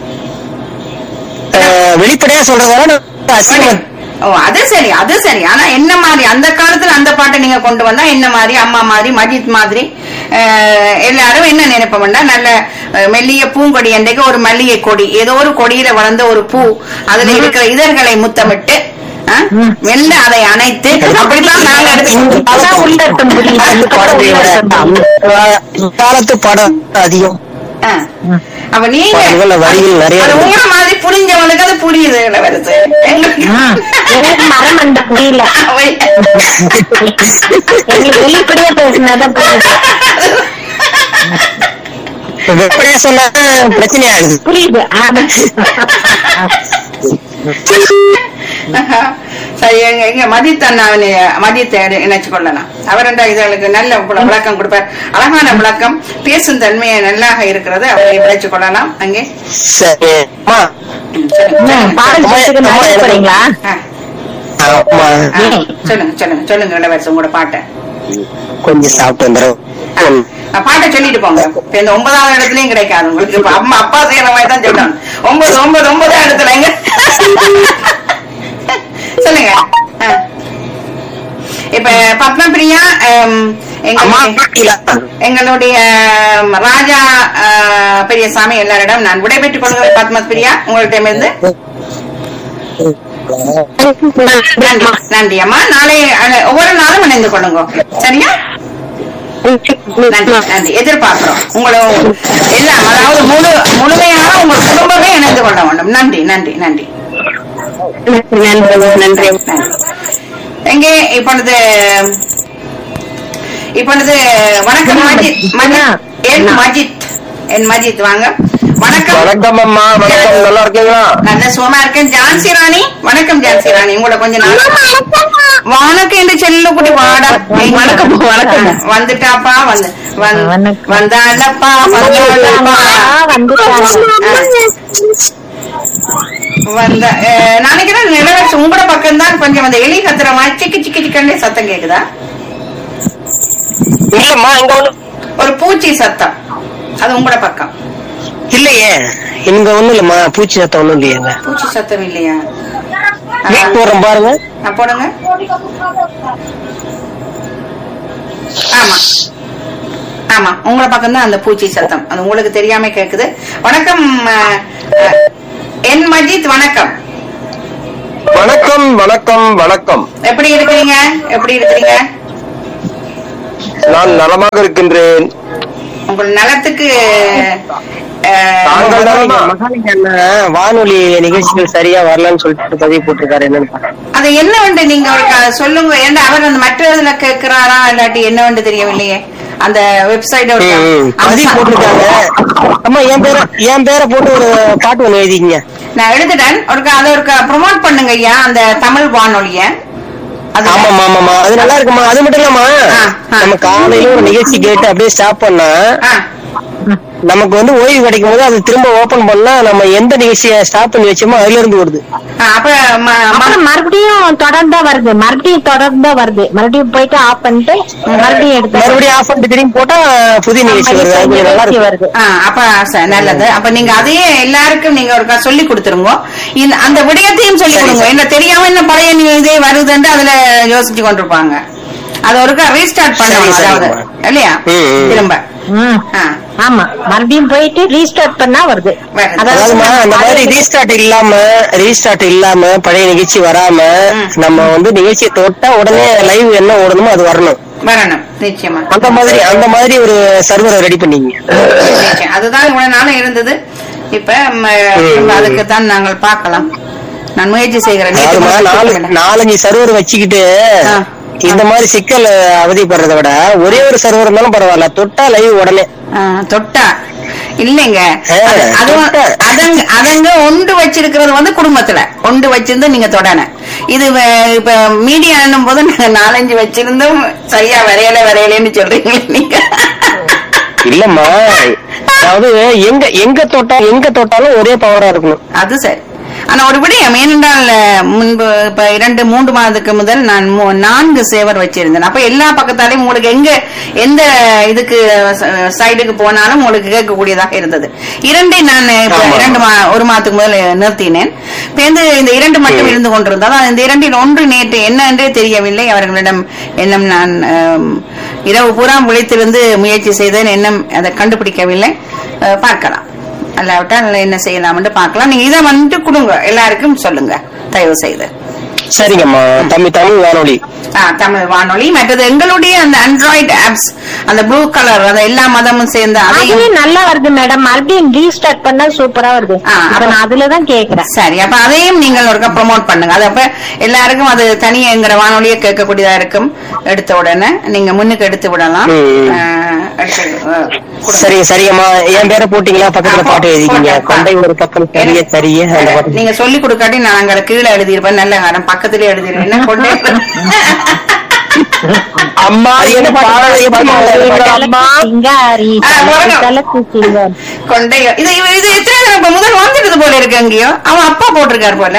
[SPEAKER 5] அஹ், வெளிப்படையா சொல்றதால அசிங்கம்
[SPEAKER 2] ஓ அது சரி அது சரி ஆனா என்ன மாதிரி அந்த காலத்துல அந்த பாட்டை நீங்க கொண்டு வந்தா என்ன மாதிரி அம்மா மாதிரி மஜித் மாதிரி அஹ், எல்லாரும் என்ன நினைப்போம்னா நல்ல அஹ், மெல்லிய பூங்கொடி அன்றைக்கு ஒரு மல்லிகை கொடி ஏதோ ஒரு கொடியில வளர்ந்த ஒரு பூ அதுல இருக்கிற இதழ்களை முத்தமிட்டு ஆ, மெல்ல அதை அணைத்து அப்படித்தான் நாங்க எடுத்து
[SPEAKER 3] அதான் உள்ளர்த்தம் புரியுது
[SPEAKER 5] அந்த பாடல்களை விட அந்த காலத்து பாடம் அதிகம்
[SPEAKER 2] ஆ. அப்ப நீங்க
[SPEAKER 5] பாடல்கள்ல வரிகள் நிறைய
[SPEAKER 2] அது
[SPEAKER 5] இருக்கு.
[SPEAKER 2] உங்களை மாதிரி புரிஞ்சவனுக்கு அது புரியுது இளவரசு எங்களுக்கு
[SPEAKER 3] எனக்கு மரம் அந்த புரியல எங்களுக்கு வெளிப்படையா பேசினாதான் புரியுது
[SPEAKER 5] வெளிப்படையா சொன்னா பிரச்சனை ஆகுது
[SPEAKER 3] புரியுது ஆமா.
[SPEAKER 2] சரி எங்க எங்க மதித் அண்ணா மதியத்தை இணைச்சு கொள்ளலாம் அவர் என்ற இதழுக்கு நல்ல விள- விளக்கம் கொடுப்பார் அழகான விளக்கம் பேசும் தன்மையை நல்லாக இருக்கிறது அவரை இணைச்சு கொள்ளலாம் அங்கே
[SPEAKER 5] சரி அம்மா
[SPEAKER 2] ம், சொல்லுங்க,
[SPEAKER 3] என்ன,
[SPEAKER 2] சொல்லுங்க.
[SPEAKER 3] பாடல் கேட்டுக்கு நடக்க போறீங்களா
[SPEAKER 2] ஆ,
[SPEAKER 5] ஆமா
[SPEAKER 2] ஆ, சொல்லுங்க சொல்லுங்க சொல்லுங்க இளவரசு உங்களோட பாட்டை
[SPEAKER 5] கொஞ்சம் சாப்பிட்டு வந்துடும்
[SPEAKER 2] ஆ, பாட்டை சொல்லிட்டு போங்க இப்ப இந்த ஒன்பதாவது இடத்துலயும் கிடைக்காது உங்களுக்கு இப்ப அம்மா அப்பா செய்யற மாதிரி தான் சொல்லணும் ஒன்பது ஒன்பது ஒன்பதாம் இடத்துல எங்க சொல்லுங்க ஆ. இப்ப பத்மபிரியா ஹம்,
[SPEAKER 5] அம்மா
[SPEAKER 2] எங்களுடைய எங்களுடைய ஹம், ராஜா ஆ, பெரியசாமி எல்லாரிடம் நான் விடைபெற்றுக் கொள்கிறேன் பத்மபிரியா உங்கள்கிட்ட நன்றி நன்றி அம்மா நாளை அஹ், ஒவ்வொரு நாளும் இணைந்து கொள்ளுங்க சரியா நன்றி நன்றி எதிர்பார்க்கிறோம் உங்களை எல்லாம் அதாவது முழு முழுமையாக உங்கள் குடும்பமே இணைந்து கொள்ள வேண்டும் நன்றி நன்றி நன்றி
[SPEAKER 6] நன்றி நன்றி
[SPEAKER 2] நன்றி எங்கே இப்பொழுது இப்பொழுது வணக்கம் மஜித் மஜித் என் மஜித் என் மஜித் வாங்க வணக்கம்
[SPEAKER 4] வணக்கம் அம்மா வணக்கம் நல்லா இருக்கீங்களா
[SPEAKER 2] நல்ல சுகமா இருக்கேன் ஜான்சி ராணி வணக்கம் ஜான்சி ராணி உங்களை கொஞ்ச நாள் வணக்கம் என்று செல்லுக்குட்டி வாடா வணக்கம் வணக்கம் வந்துட்டாப்பா வந்து வந்து-
[SPEAKER 3] வணக்கம்.
[SPEAKER 2] வந்தாளப்பா வந்தாளப்பா வந்த அஹ், நான் நினைக்கிறேன் நிலவரசு உங்களோட பக்கம் தான் கொஞ்சம் அந்த எலி கத்துற மாதிரி சிக்கி சிக்கி சிக்கண்டே சத்தம் கேக்குதா
[SPEAKER 5] இல்லம்மா இங்க ஒண்ணு
[SPEAKER 2] ஒரு பூச்சி சத்தம் அது உங்களோட பக்கம்
[SPEAKER 5] இல்லையே இங்க ஒண்ணும் இல்லம்மா பூச்சி சத்தம் ஒண்ணும் இல்லையேங்க
[SPEAKER 2] பூச்சி சத்தம் இல்லையா
[SPEAKER 5] போறோம் பாருங்க
[SPEAKER 2] நான் போடுங்க ஆமா ஆமா உங்களை பக்கம் தான் அந்த பூச்சி சத்தம் அது உங்களுக்கு தெரியாம கேக்குது வணக்கம் அஹ், அஹ், என் மஜித் வணக்கம்
[SPEAKER 7] வணக்கம் வணக்கம் வணக்கம்
[SPEAKER 2] எப்படி இருக்கிறீங்க எப்படி இருக்கிறீங்க
[SPEAKER 7] நான் நலமாக இருக்கின்றேன்
[SPEAKER 2] உங்கள் நலத்துக்கு அஹ்,
[SPEAKER 7] தாங்கள் நலமா
[SPEAKER 5] மகாலிங்க அண்ணன் வானொலி நிகழ்ச்சிகள் சரியா வரலன்னு சொல்லிட்டு பதிவு போட்டிருக்காரு என்னன்னு பாருங்க.
[SPEAKER 2] அது என்ன வந்து நீங்க அவருக்கு அதை சொல்லுங்க ஏன்னா அவர் அந்த மற்ற இதுல கேட்கிறாரா இல்லாட்டி என்ன வந்து தெரியவில்லையே அந்த வெப்சைட்
[SPEAKER 5] பதிவு போட்டிருக்காங்க அம்மா என் பேரை என் பேரை போட்டு ஒரு பாட்டு ஒண்ணு எழுதிக்கங்க
[SPEAKER 2] நான் எடுத்துட்டேன் ஒரு அதை ஒரு ப்ரொமோட் பண்ணுங்க ஐயா அந்த தமிழ் வானொலிய அது
[SPEAKER 5] ஆமாமா ஆமாமா அது நல்லா இருக்குமா அது மட்டும் இல்லாமா
[SPEAKER 2] ஆ, ஆ.
[SPEAKER 5] நம்ம காலையில ஒரு நிகழ்ச்சி கேட்டு அப்படியே ஸ்டாப் பண்ணா
[SPEAKER 2] ஆ,
[SPEAKER 5] நமக்கு வந்து ஓய்வு கிடைக்கும் போது அது திரும்ப ஓபன் பண்ணா நம்ம எந்த நிகழ்ச்சியை ஸ்டாப் பண்ணி வச்சோமோ அதுல இருந்து வருது
[SPEAKER 2] ஆ, அப்ப ம- ம-
[SPEAKER 3] அப்புறம் மறுபடியும் தொடர்ந்தா வருது மறுபடியும் தொடர்ந்தா வருது மறுபடியும் போயிட்டு ஆஃப் பண்ணிட்டு மறுபடியும் எடுத்து
[SPEAKER 5] மறுபடியும் ஆஃப் பண்ணிட்டு திரும்பி போட்டா புதிய நிகழ்ச்சி வருது அது கொஞ்சம் நல்லா இருக்கு
[SPEAKER 3] வருது
[SPEAKER 2] ஆ, அப்ப ச- நல்லது அப்ப நீங்க அதையே எல்லாருக்கும் நீங்க ஒருக்கா சொல்லி கொடுத்துருங்க இந்த- அந்த விடயத்தையும் சொல்லி
[SPEAKER 5] சரி,
[SPEAKER 2] கொடுங்க
[SPEAKER 5] சரி.
[SPEAKER 2] என்ன தெரியாம என்ன பழைய நியூ- இதே வருதுன்னு அதுல யோசிச்சு கொண்டிருப்பாங்க அது ஒருக்கா ரீஸ்டார்ட் பண்ணுவாங்க
[SPEAKER 5] சரி,
[SPEAKER 2] அதாவது
[SPEAKER 5] சரிம்மா.
[SPEAKER 2] இல்லையா
[SPEAKER 5] ம், ம்.
[SPEAKER 2] திரும்ப
[SPEAKER 3] ம்.
[SPEAKER 2] ஆ,
[SPEAKER 3] ஆமா மறுபடியும் போயிட்டு ரீஸ்டார்ட் பண்ணா வருது
[SPEAKER 2] வருது.
[SPEAKER 5] அதாவதுமா அந்த மாதிரி ரீஸ்டார்ட் இல்லாம ரீஸ்டார்ட் இல்லாம பழைய நிகழ்ச்சி வராம
[SPEAKER 2] ம்.
[SPEAKER 5] நம்ம வந்து நிகழ்ச்சியை தொட்டா உடனே லைவ் என்ன ஓடணுமோ அது வரணும்
[SPEAKER 2] வரணும் நிச்சயமா
[SPEAKER 5] அந்த மாதிரி அந்த மாதிரி ஒரு சர்வரை ரெடி பண்ணீங்க
[SPEAKER 2] நிச்சயம். அதுதான் இவ்வளவு நாளும் இருந்தது இப்ப ம, திரும்ப அதுக்கு தான் நாங்கள் பார்க்கலாம் நான் முயற்சி செய்கிறேன் நேத்து
[SPEAKER 5] அதுமா
[SPEAKER 2] மட்டும்
[SPEAKER 5] நாலு
[SPEAKER 2] கூப்பிடல.
[SPEAKER 5] நாலஞ்சு சர்வர் வச்சுக்கிட்டு
[SPEAKER 2] ஆ.
[SPEAKER 5] இந்த மாதிரி சிக்கல் அவதிப்படுறதை விட ஒரே ஒரு சர்வர் இருந்தாலும் பரவாயில்ல தொட்டா லைவ் உடனே
[SPEAKER 2] ஆ, தொட்டா இல்லைங்க
[SPEAKER 5] ஆ,
[SPEAKER 2] அது- அதுவும்
[SPEAKER 5] தொட்டா.
[SPEAKER 2] அதங்க அதங்க ஒன்று வச்சிருக்கிறது வந்து குடும்பத்துல ஒன்று வச்சிருந்து நீங்க தொடன இது வ- இப்ப மீடியா என்னும் போது நாங்க நாலஞ்சு வச்சிருந்தும் சரியா வரையல வரையலன்னு சொல்றீங்க நீங்க
[SPEAKER 5] இல்லம்மா அதாவது எங்க எங்க தொட்டா எங்க தொட்டாலும் ஒரே பவரா இருக்கணும்
[SPEAKER 2] அது சரி ஆனா ஒரு விடயம் ஏனென்றால் முன்பு இப்ப இரண்டு மூன்று மாதத்துக்கு முதல் நான் மூ- நான்கு சேவர் வச்சிருந்தேன் அப்ப எல்லா பக்கத்தாலையும் உங்களுக்கு எங்க எந்த இதுக்கு சைடுக்கு போனாலும் உங்களுக்கு கேட்கக்கூடியதாக இருந்தது இரண்டை நான் இப்ப
[SPEAKER 5] ஆமா.
[SPEAKER 2] இரண்டு மா- ஒரு மாதத்துக்கு முதல் நிறுத்தினேன் இப்ப இந்த இந்த இரண்டு மட்டும் இருந்து கொண்டிருந்தால் அந்த இரண்டில் ஒன்று நேற்று என்ன என்றே தெரியவில்லை அவர்களிடம் எண்ணம் நான் ஆம், இரவு பூரா விழித்திருந்து முயற்சி செய்தேன் எண்ணம் அதை கண்டுபிடிக்கவில்லை அஹ், பார்க்கலாம் அல்லாவிட்டால் என்ன செய்யலாம்னு பார்க்கலாம் நீங்க இதை வந்துட்டு கொடுங்க எல்லாருக்கும் சொல்லுங்க தயவு செய்து
[SPEAKER 5] சரிங்கம்மா தம்பி தமிழ் வானொலி
[SPEAKER 2] ஆ, தமிழ் வானொலி மற்றது எங்களுடைய அந்த ஆண்ட்ராய்டு ஆப்ஸ் அந்த ப்ளூ கலர் அந்த எல்லா மதமும் சேர்ந்த
[SPEAKER 3] அதுவே
[SPEAKER 2] அதையும்
[SPEAKER 3] நல்லா வருது மேடம் மறுபடியும் ரீஸ்டார்ட் பண்ணா சூப்பரா வருது
[SPEAKER 2] ஆ,
[SPEAKER 3] இப்ப
[SPEAKER 2] அப்ப-
[SPEAKER 3] நான் அதுலதான் கேக்குறேன்
[SPEAKER 2] சரி அப்ப அதையும் நீங்கள் ஒருக்கா ப்ரோமோட் பண்ணுங்க அது அப்ப எல்லாருக்கும் அது தனியா எங்கிற வானொலியை கேட்கக்கூடியதா இருக்கும் எடுத்த உடனே நீங்க முன்னுக்கு எடுத்து விடலாம்
[SPEAKER 5] ம்.
[SPEAKER 2] ஆ, எடுத்து ஆ, கொடுங்க.
[SPEAKER 5] சரிங்க சரிங்கம்மா என் பேரை போட்டீங்களா பக்கத்துல
[SPEAKER 2] ஆ,
[SPEAKER 5] பாட்டு எழுதிக்கீங்க
[SPEAKER 2] போட்டேன்.
[SPEAKER 5] கொண்டை ஒரு பக்கம் சரிய சரிய அந்த பாட்டு
[SPEAKER 2] நீங்க சொல்லி கொடுக்காட்டி நான் அங்க கீழே எழுதியிருப்பேன் நல்ல காரம் பக்கத்திலே எழுதிருவேன் என்ன கொண்டே
[SPEAKER 7] அம்மா
[SPEAKER 5] அது என்ன பாடல் எப்படி
[SPEAKER 7] அம்மா
[SPEAKER 3] சிங்காரி
[SPEAKER 2] ஆ, வரணும்.
[SPEAKER 3] தலக்கு சிங்காரி
[SPEAKER 2] கொண்டை இது இது இது எத்தனை தடவை இப்ப முதல் வந்துட்டது போல இருக்கு அங்கேயோ அவன் அப்பா போட்டிருக்காரு போல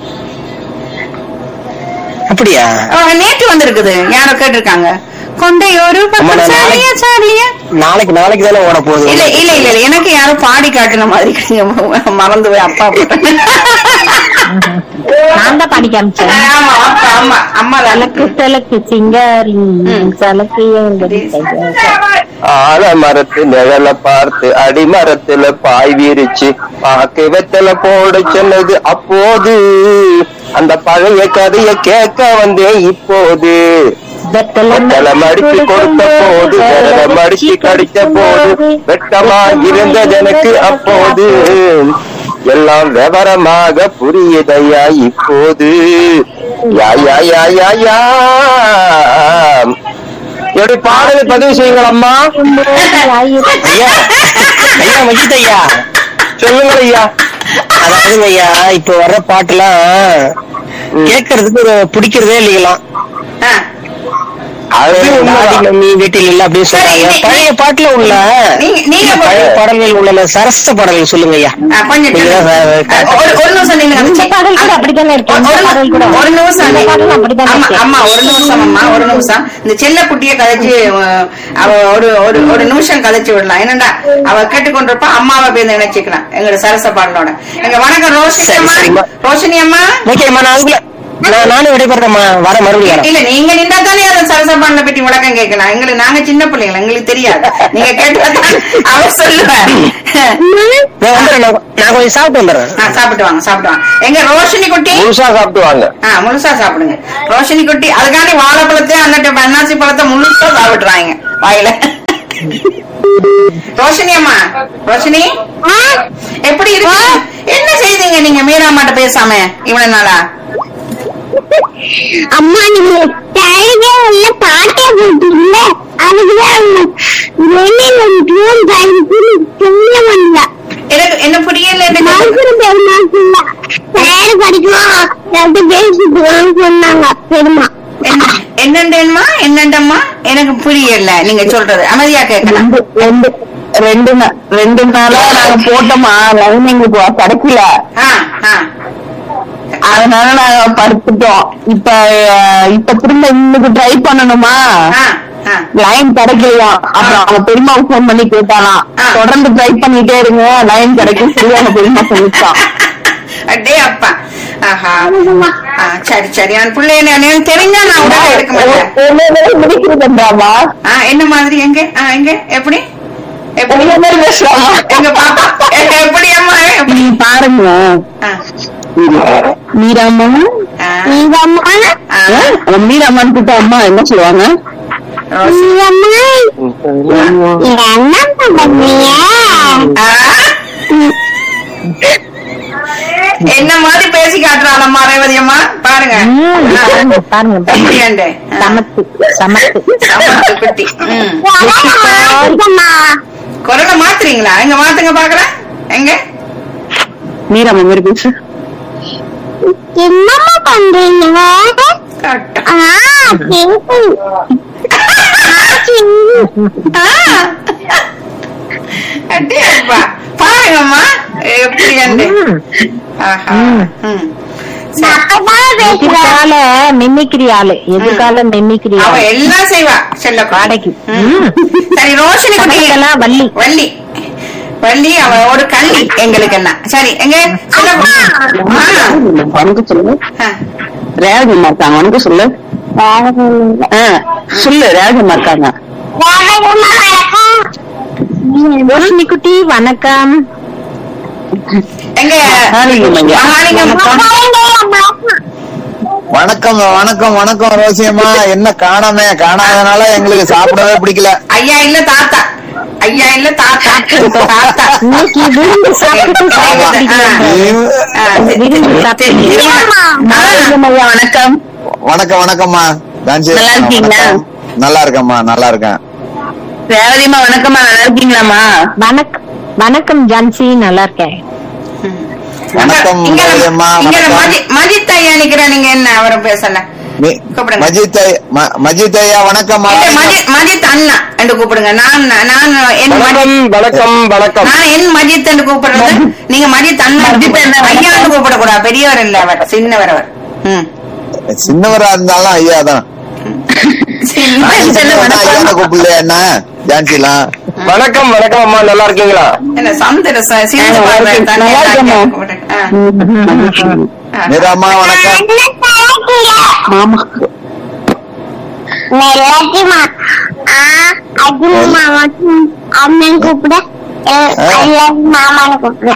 [SPEAKER 5] அப்படியா
[SPEAKER 2] அவன் நேற்று வந்திருக்குது யாரோ கேட்டிருக்காங்க கொண்டை ஒரு
[SPEAKER 5] அம்மா,
[SPEAKER 2] பக்கம்
[SPEAKER 5] நான்
[SPEAKER 2] சாலியா சாலியா
[SPEAKER 5] நாளைக்கு நாளைக்கு தானே ஓட போகுது
[SPEAKER 2] இல்ல இல்ல இல்ல இல்ல எனக்கு யாரோ பாடி காட்டுன மாதிரி இருக்குங்க. மறந்து போய் அப்பா போட்டேன்
[SPEAKER 3] நான் தான் பாடி காமிச்சேன்
[SPEAKER 2] ஆமா அப்பா ஆமா அம்மா
[SPEAKER 3] தலக்கு தலக்கு சிங்காரி தலக்கு எங்கடி
[SPEAKER 7] ஆலமரத்து நிழல பார்த்து அடிமரத்துல பாய் விரிச்சு பாக்கு வெத்தல போட சொன்னது அப்போது அந்த பழைய கதைய கேட்க வந்தேன் இப்போது வெத்தல மடிச்சு கொடுத்த போது விரல மடிச்சு கடித்த போது வெட்டமா இருந்தது எனக்கு அப்போது எல்லாம் விவரமாக புரியுதையா இப்போது யா யா யா யா யா எப்படி பாடலை பதிவு செய்யுங்கள் அம்மா
[SPEAKER 5] ஐயா ஐயா மஜித் ஐயா
[SPEAKER 7] சொல்லுங்கள் ஐயா
[SPEAKER 5] அதாவதுங்க ஐயா இப்ப வர்ற பாட்டுலாம் கேட்கறதுக்கு ஒரு பிடிக்கிறதே இல்லைங்களாம்
[SPEAKER 7] அது
[SPEAKER 5] நாடி
[SPEAKER 7] உண்மைதான்.
[SPEAKER 5] மம்மி வீட்டில் இல்ல அப்படின்னு சொல்றாங்க
[SPEAKER 2] சரி, நீ-
[SPEAKER 5] பழைய பாட்டுல உள்ள
[SPEAKER 2] நீங்க- நீங்க
[SPEAKER 5] இந்த பழைய பாடல்கள் உள்ள அந்த சரச பாடல்கள் சொல்லுங்க ஐயா
[SPEAKER 2] கொஞ்சம்
[SPEAKER 5] நீங்க தான்
[SPEAKER 2] அஹ், ஒரு ஒரு நிமிஷம் நில்லுங்க.
[SPEAKER 3] இந்த பாடல் கூட அப்படித்தானே இருக்கு இந்த
[SPEAKER 2] ஒரு-
[SPEAKER 3] பாடல் கூட
[SPEAKER 2] ஒரு நிமிஷம்
[SPEAKER 3] இந்த
[SPEAKER 2] நீ-
[SPEAKER 3] பாடல் அப்படித்தானே
[SPEAKER 2] அம்மா,
[SPEAKER 3] இருக்கு
[SPEAKER 2] அம்மா ஒரு நிமிஷம் அம்மா ஒரு நிமிஷம் இந்த செல்ல குட்டிய கதைச்சு அஹ், அவ ஒரு ஒரு ஒரு நிமிஷம் கதைச்சு விடலாம் என்னடா அவ கேட்டுக்கொண்டிருப்பா அம்மாவை போய் நினைச்சுக்கலாம் எங்களோட சரச பாடலோட எங்க வணக்கம் ரோஷினி
[SPEAKER 5] சரி,
[SPEAKER 2] அம்மா
[SPEAKER 5] சரிம்மா.
[SPEAKER 2] ரோஷினி அம்மா
[SPEAKER 5] ஓகேம்மா நான் அதுக்குள்ள நான் நானும் விடைபெறேன் வர மறுபடியும் வரேன்
[SPEAKER 2] இல்ல நீங்க நின்றா தானே அந்த சரசப்பாண்ட பற்றி விளக்கம் கேட்கலாம் எங்களுக்கு நாங்க சின்ன பிள்ளைங்க எங்களுக்கு தெரியாது நீங்க கேட்டாதான் அவர் சொல்லுவார்
[SPEAKER 5] நான் வந்துடுறேன் நான் நான் கொஞ்சம் சாப்பிட்டு வந்துடுறேன்
[SPEAKER 2] ஆ, சாப்பிட்டு வாங்க சாப்பிட்டு வாங்க எங்க ரோஷினி குட்டி
[SPEAKER 7] முழுசா சாப்பிட்டு வாங்க
[SPEAKER 2] ஆ முழுசா சாப்பிடுங்க ரோஷினி குட்டி அதுக்காண்டி வாழைப்பழத்தை அங்கிட்ட பன்னாசி பழத்தை முழுசா சாப்பிடுறாங்க வாயில ரோஷினி அம்மா ரோஷினி எப்படி இருக்கு என்ன செய்தீங்க நீங்க மீராமாட்ட பேசாம இவ்வளவு நாளா
[SPEAKER 6] அம்மா நீங்க தழுவே உள்ள பாட்டே போட்டீங்கல்ல அதுக்குதான் வெளியில டியூன் டைமுக்கு சொல்ல முடியல
[SPEAKER 2] எனக்கு என்ன புரியல எனக்கு
[SPEAKER 6] மறுபடியும் பெருமா சொல்ல பேரு படிக்கணும் ரெண்டு பேசிட்டு சொன்னாங்க பெருமா
[SPEAKER 2] என்ன- என்னண்டேம்மா என்னண்டம்மா எனக்கு புரியல நீங்க சொல்றது அமைதியா கேட்கலாம்
[SPEAKER 1] ரெண்டு ரெண்டு ரெண்டு நா- ரெண்டு நாளா நாங்க போட்டோமா லைன் எங்களுக்கு கிடைக்கல
[SPEAKER 2] ஆ ஆ
[SPEAKER 1] அதனால நாங்க படுத்துட்டோம் இப்ப அஹ், இப்ப திரும்ப இன்னைக்கு ட்ரை பண்ணணுமா
[SPEAKER 2] ஆ ஆ
[SPEAKER 1] லைன் கிடைக்கலையா அப்புறம் அவங்க பெரியமாவுக்கு ஃபோன் பண்ணி கேட்டாலாம்
[SPEAKER 2] ஆ.
[SPEAKER 1] தொடர்ந்து ட்ரை பண்ணிட்டே இருங்க லைன் கிடைக்கும் சொல்லி அவங்க பெரியமா சொல்லிட்டான்
[SPEAKER 2] அடே அப்பா ஆஹா ஆ, சரி சரி நான் பிள்ளை எனக்கு தெரிஞ்சா நான் உடனே எடுக்க மாட்டேன்
[SPEAKER 1] முடிக்கிறதாமா
[SPEAKER 2] ஆ, என்ன மாதிரி எங்க ஆ, எங்க எப்படி எப்படி
[SPEAKER 1] மாதிரி பேசலாமா
[SPEAKER 2] எங்க பாப்பா எ- எப்படி அம்மா எப்படி?
[SPEAKER 1] நீ பாருங்க
[SPEAKER 2] ஆ,
[SPEAKER 1] மீராமா
[SPEAKER 2] ஆ,
[SPEAKER 6] நீங்கம்மா
[SPEAKER 2] ஆ,
[SPEAKER 1] அவ மீராமான்னு கூப்பிட்டா அம்மா என்ன சொல்லுவாங்க
[SPEAKER 2] ரோஸ்.
[SPEAKER 6] நீங்கம்மா என்ன பண்ணீங்க
[SPEAKER 2] ஆ. என்ன மாதிரி பேசி காட்டுறாளம்மா ரேவதி அம்மா பாருங்க ஆ,
[SPEAKER 3] பாருங்க பாருங்க
[SPEAKER 2] எப்படியாண்டு? ஆ,
[SPEAKER 3] சமத்து சமத்து
[SPEAKER 2] சமத்து குட்டி ம்.
[SPEAKER 6] வரமா
[SPEAKER 2] குரலை மாத்துறீங்களா எங்க மாத்துங்க பாக்கலாம் எங்க
[SPEAKER 1] மீராமா மாதிரி பேசு
[SPEAKER 6] என்னம்மா பண்றீங்க
[SPEAKER 2] கரெக்டா.
[SPEAKER 6] ஆ சிங்கு ஆ சிங்கு
[SPEAKER 2] ஆ. அடே அப்பா பாருங்கம்மா எப்படி அண்டு ஆஹா ம். சரி.
[SPEAKER 6] அப்பதான் பேசுறேன்
[SPEAKER 3] எதுக்கால மிமிக்ரி ஆளு எதுக்கால மிமிக்ரி
[SPEAKER 2] அவ
[SPEAKER 3] ஆளு
[SPEAKER 2] எல்லாம் செய்வா செல்ல
[SPEAKER 3] வாடகைக்கு.
[SPEAKER 2] ம். சரி ரோஷினி குட்டி
[SPEAKER 3] சமைக்கலாம் வள்ளி
[SPEAKER 2] வள்ளி வள்ளி அவ ஒரு கள்ளி எங்களுக்கு என்ன சரி எங்க செல்ல
[SPEAKER 1] உனக்கு சொல்லு
[SPEAKER 2] ஆ.
[SPEAKER 1] ரேவதிமா இருக்காங்க உனக்கு சொல்லு ஆ, சொல்லு ரேவதிமா இருக்காங்க
[SPEAKER 3] ரோஷினி குட்டி வணக்கம்
[SPEAKER 2] எங்க
[SPEAKER 1] மகாலிங்கம் ஐயா.
[SPEAKER 2] மகாலிங்கம்
[SPEAKER 8] வணக்கம் வணக்கம் வணக்கம் ரோசியம்மா என்ன காணாம காணாதனால எங்களுக்கு சாப்பிடவே பிடிக்கல
[SPEAKER 2] ஐயா இல்ல தாத்தா ஐயா இல்ல தாத்தா தாத்தா
[SPEAKER 3] இன்னைக்கு விருந்து சாப்பிட்டு சாப்பிட்டு
[SPEAKER 8] நீ-
[SPEAKER 2] ஆ, சரி.
[SPEAKER 3] விருந்து சாப்பிட்டு
[SPEAKER 1] மகாலிங்கம் ஐயா வணக்கம்
[SPEAKER 8] வணக்கம் வணக்கம்மா ஜான்சி
[SPEAKER 1] நல்லா இருக்கீங்களா?
[SPEAKER 8] வணக்கம். நல்லா இருக்கேம்மா நல்லா இருக்கேன்
[SPEAKER 1] ரேவதிமா வணக்கம்மா நல்லா இருக்கீங்களாம்மா
[SPEAKER 3] வணக்கம் வணக்கம் ஜான்சி நல்லா இருக்கேன்
[SPEAKER 8] வணக்கம்
[SPEAKER 2] இங்க
[SPEAKER 8] ரேவதியம்மா,
[SPEAKER 2] இங்க
[SPEAKER 8] வணக்கம்.
[SPEAKER 2] மஜி- மஜித் ஐயா நிக்கிறா நீங்க என்ன அவரை பேசல
[SPEAKER 8] மி-
[SPEAKER 2] கூப்பிடுங்க.
[SPEAKER 8] மஜித் ஐ- ம- மஜித் ஐயா வணக்கம்மா
[SPEAKER 2] இல்ல, மஜித் மஜித் அண்ணா என்று கூப்பிடுங்க நான் நான் என் மஜித்
[SPEAKER 7] வணக்கம் வணக்கம் வணக்கம்
[SPEAKER 2] நான் என் மஜித் என்று கூப்பிடுறது நீங்க மஜித் அண்ணா
[SPEAKER 1] மஜித் அண்ணா,
[SPEAKER 2] ஐயா என்று கூப்பிடக்கூடாது பெரியவர் இல்ல அவர் சின்னவர் அவர் ம்.
[SPEAKER 8] சின்னவரா இருந்தாலும் ஐயா தான்
[SPEAKER 2] சின்னவர்.
[SPEAKER 8] ஐயா கூப்பிடலையா என்ன ஜான்சிலாம்
[SPEAKER 7] வணக்கம் வணக்கம் அம்மா நல்லா இருக்கீங்களா
[SPEAKER 2] என்ன சந்திர ச- சிரிச்சு
[SPEAKER 1] ஆ,
[SPEAKER 2] பார்க்கறாரு.
[SPEAKER 1] நல்லா
[SPEAKER 2] தன்னை
[SPEAKER 1] இருக்கேம்மா.
[SPEAKER 2] ஐயா கூப்பிடுங்க. ஆ. ஆ.
[SPEAKER 8] மீராம்மா வணக்கம்
[SPEAKER 1] மாமா
[SPEAKER 6] எல்லாத்தையுமா ஆ அஜிமா மட்டும் அண்ணன் கூப்பிட எல்- எல்லாரும் மாமான்னு கூப்பிடுறேன்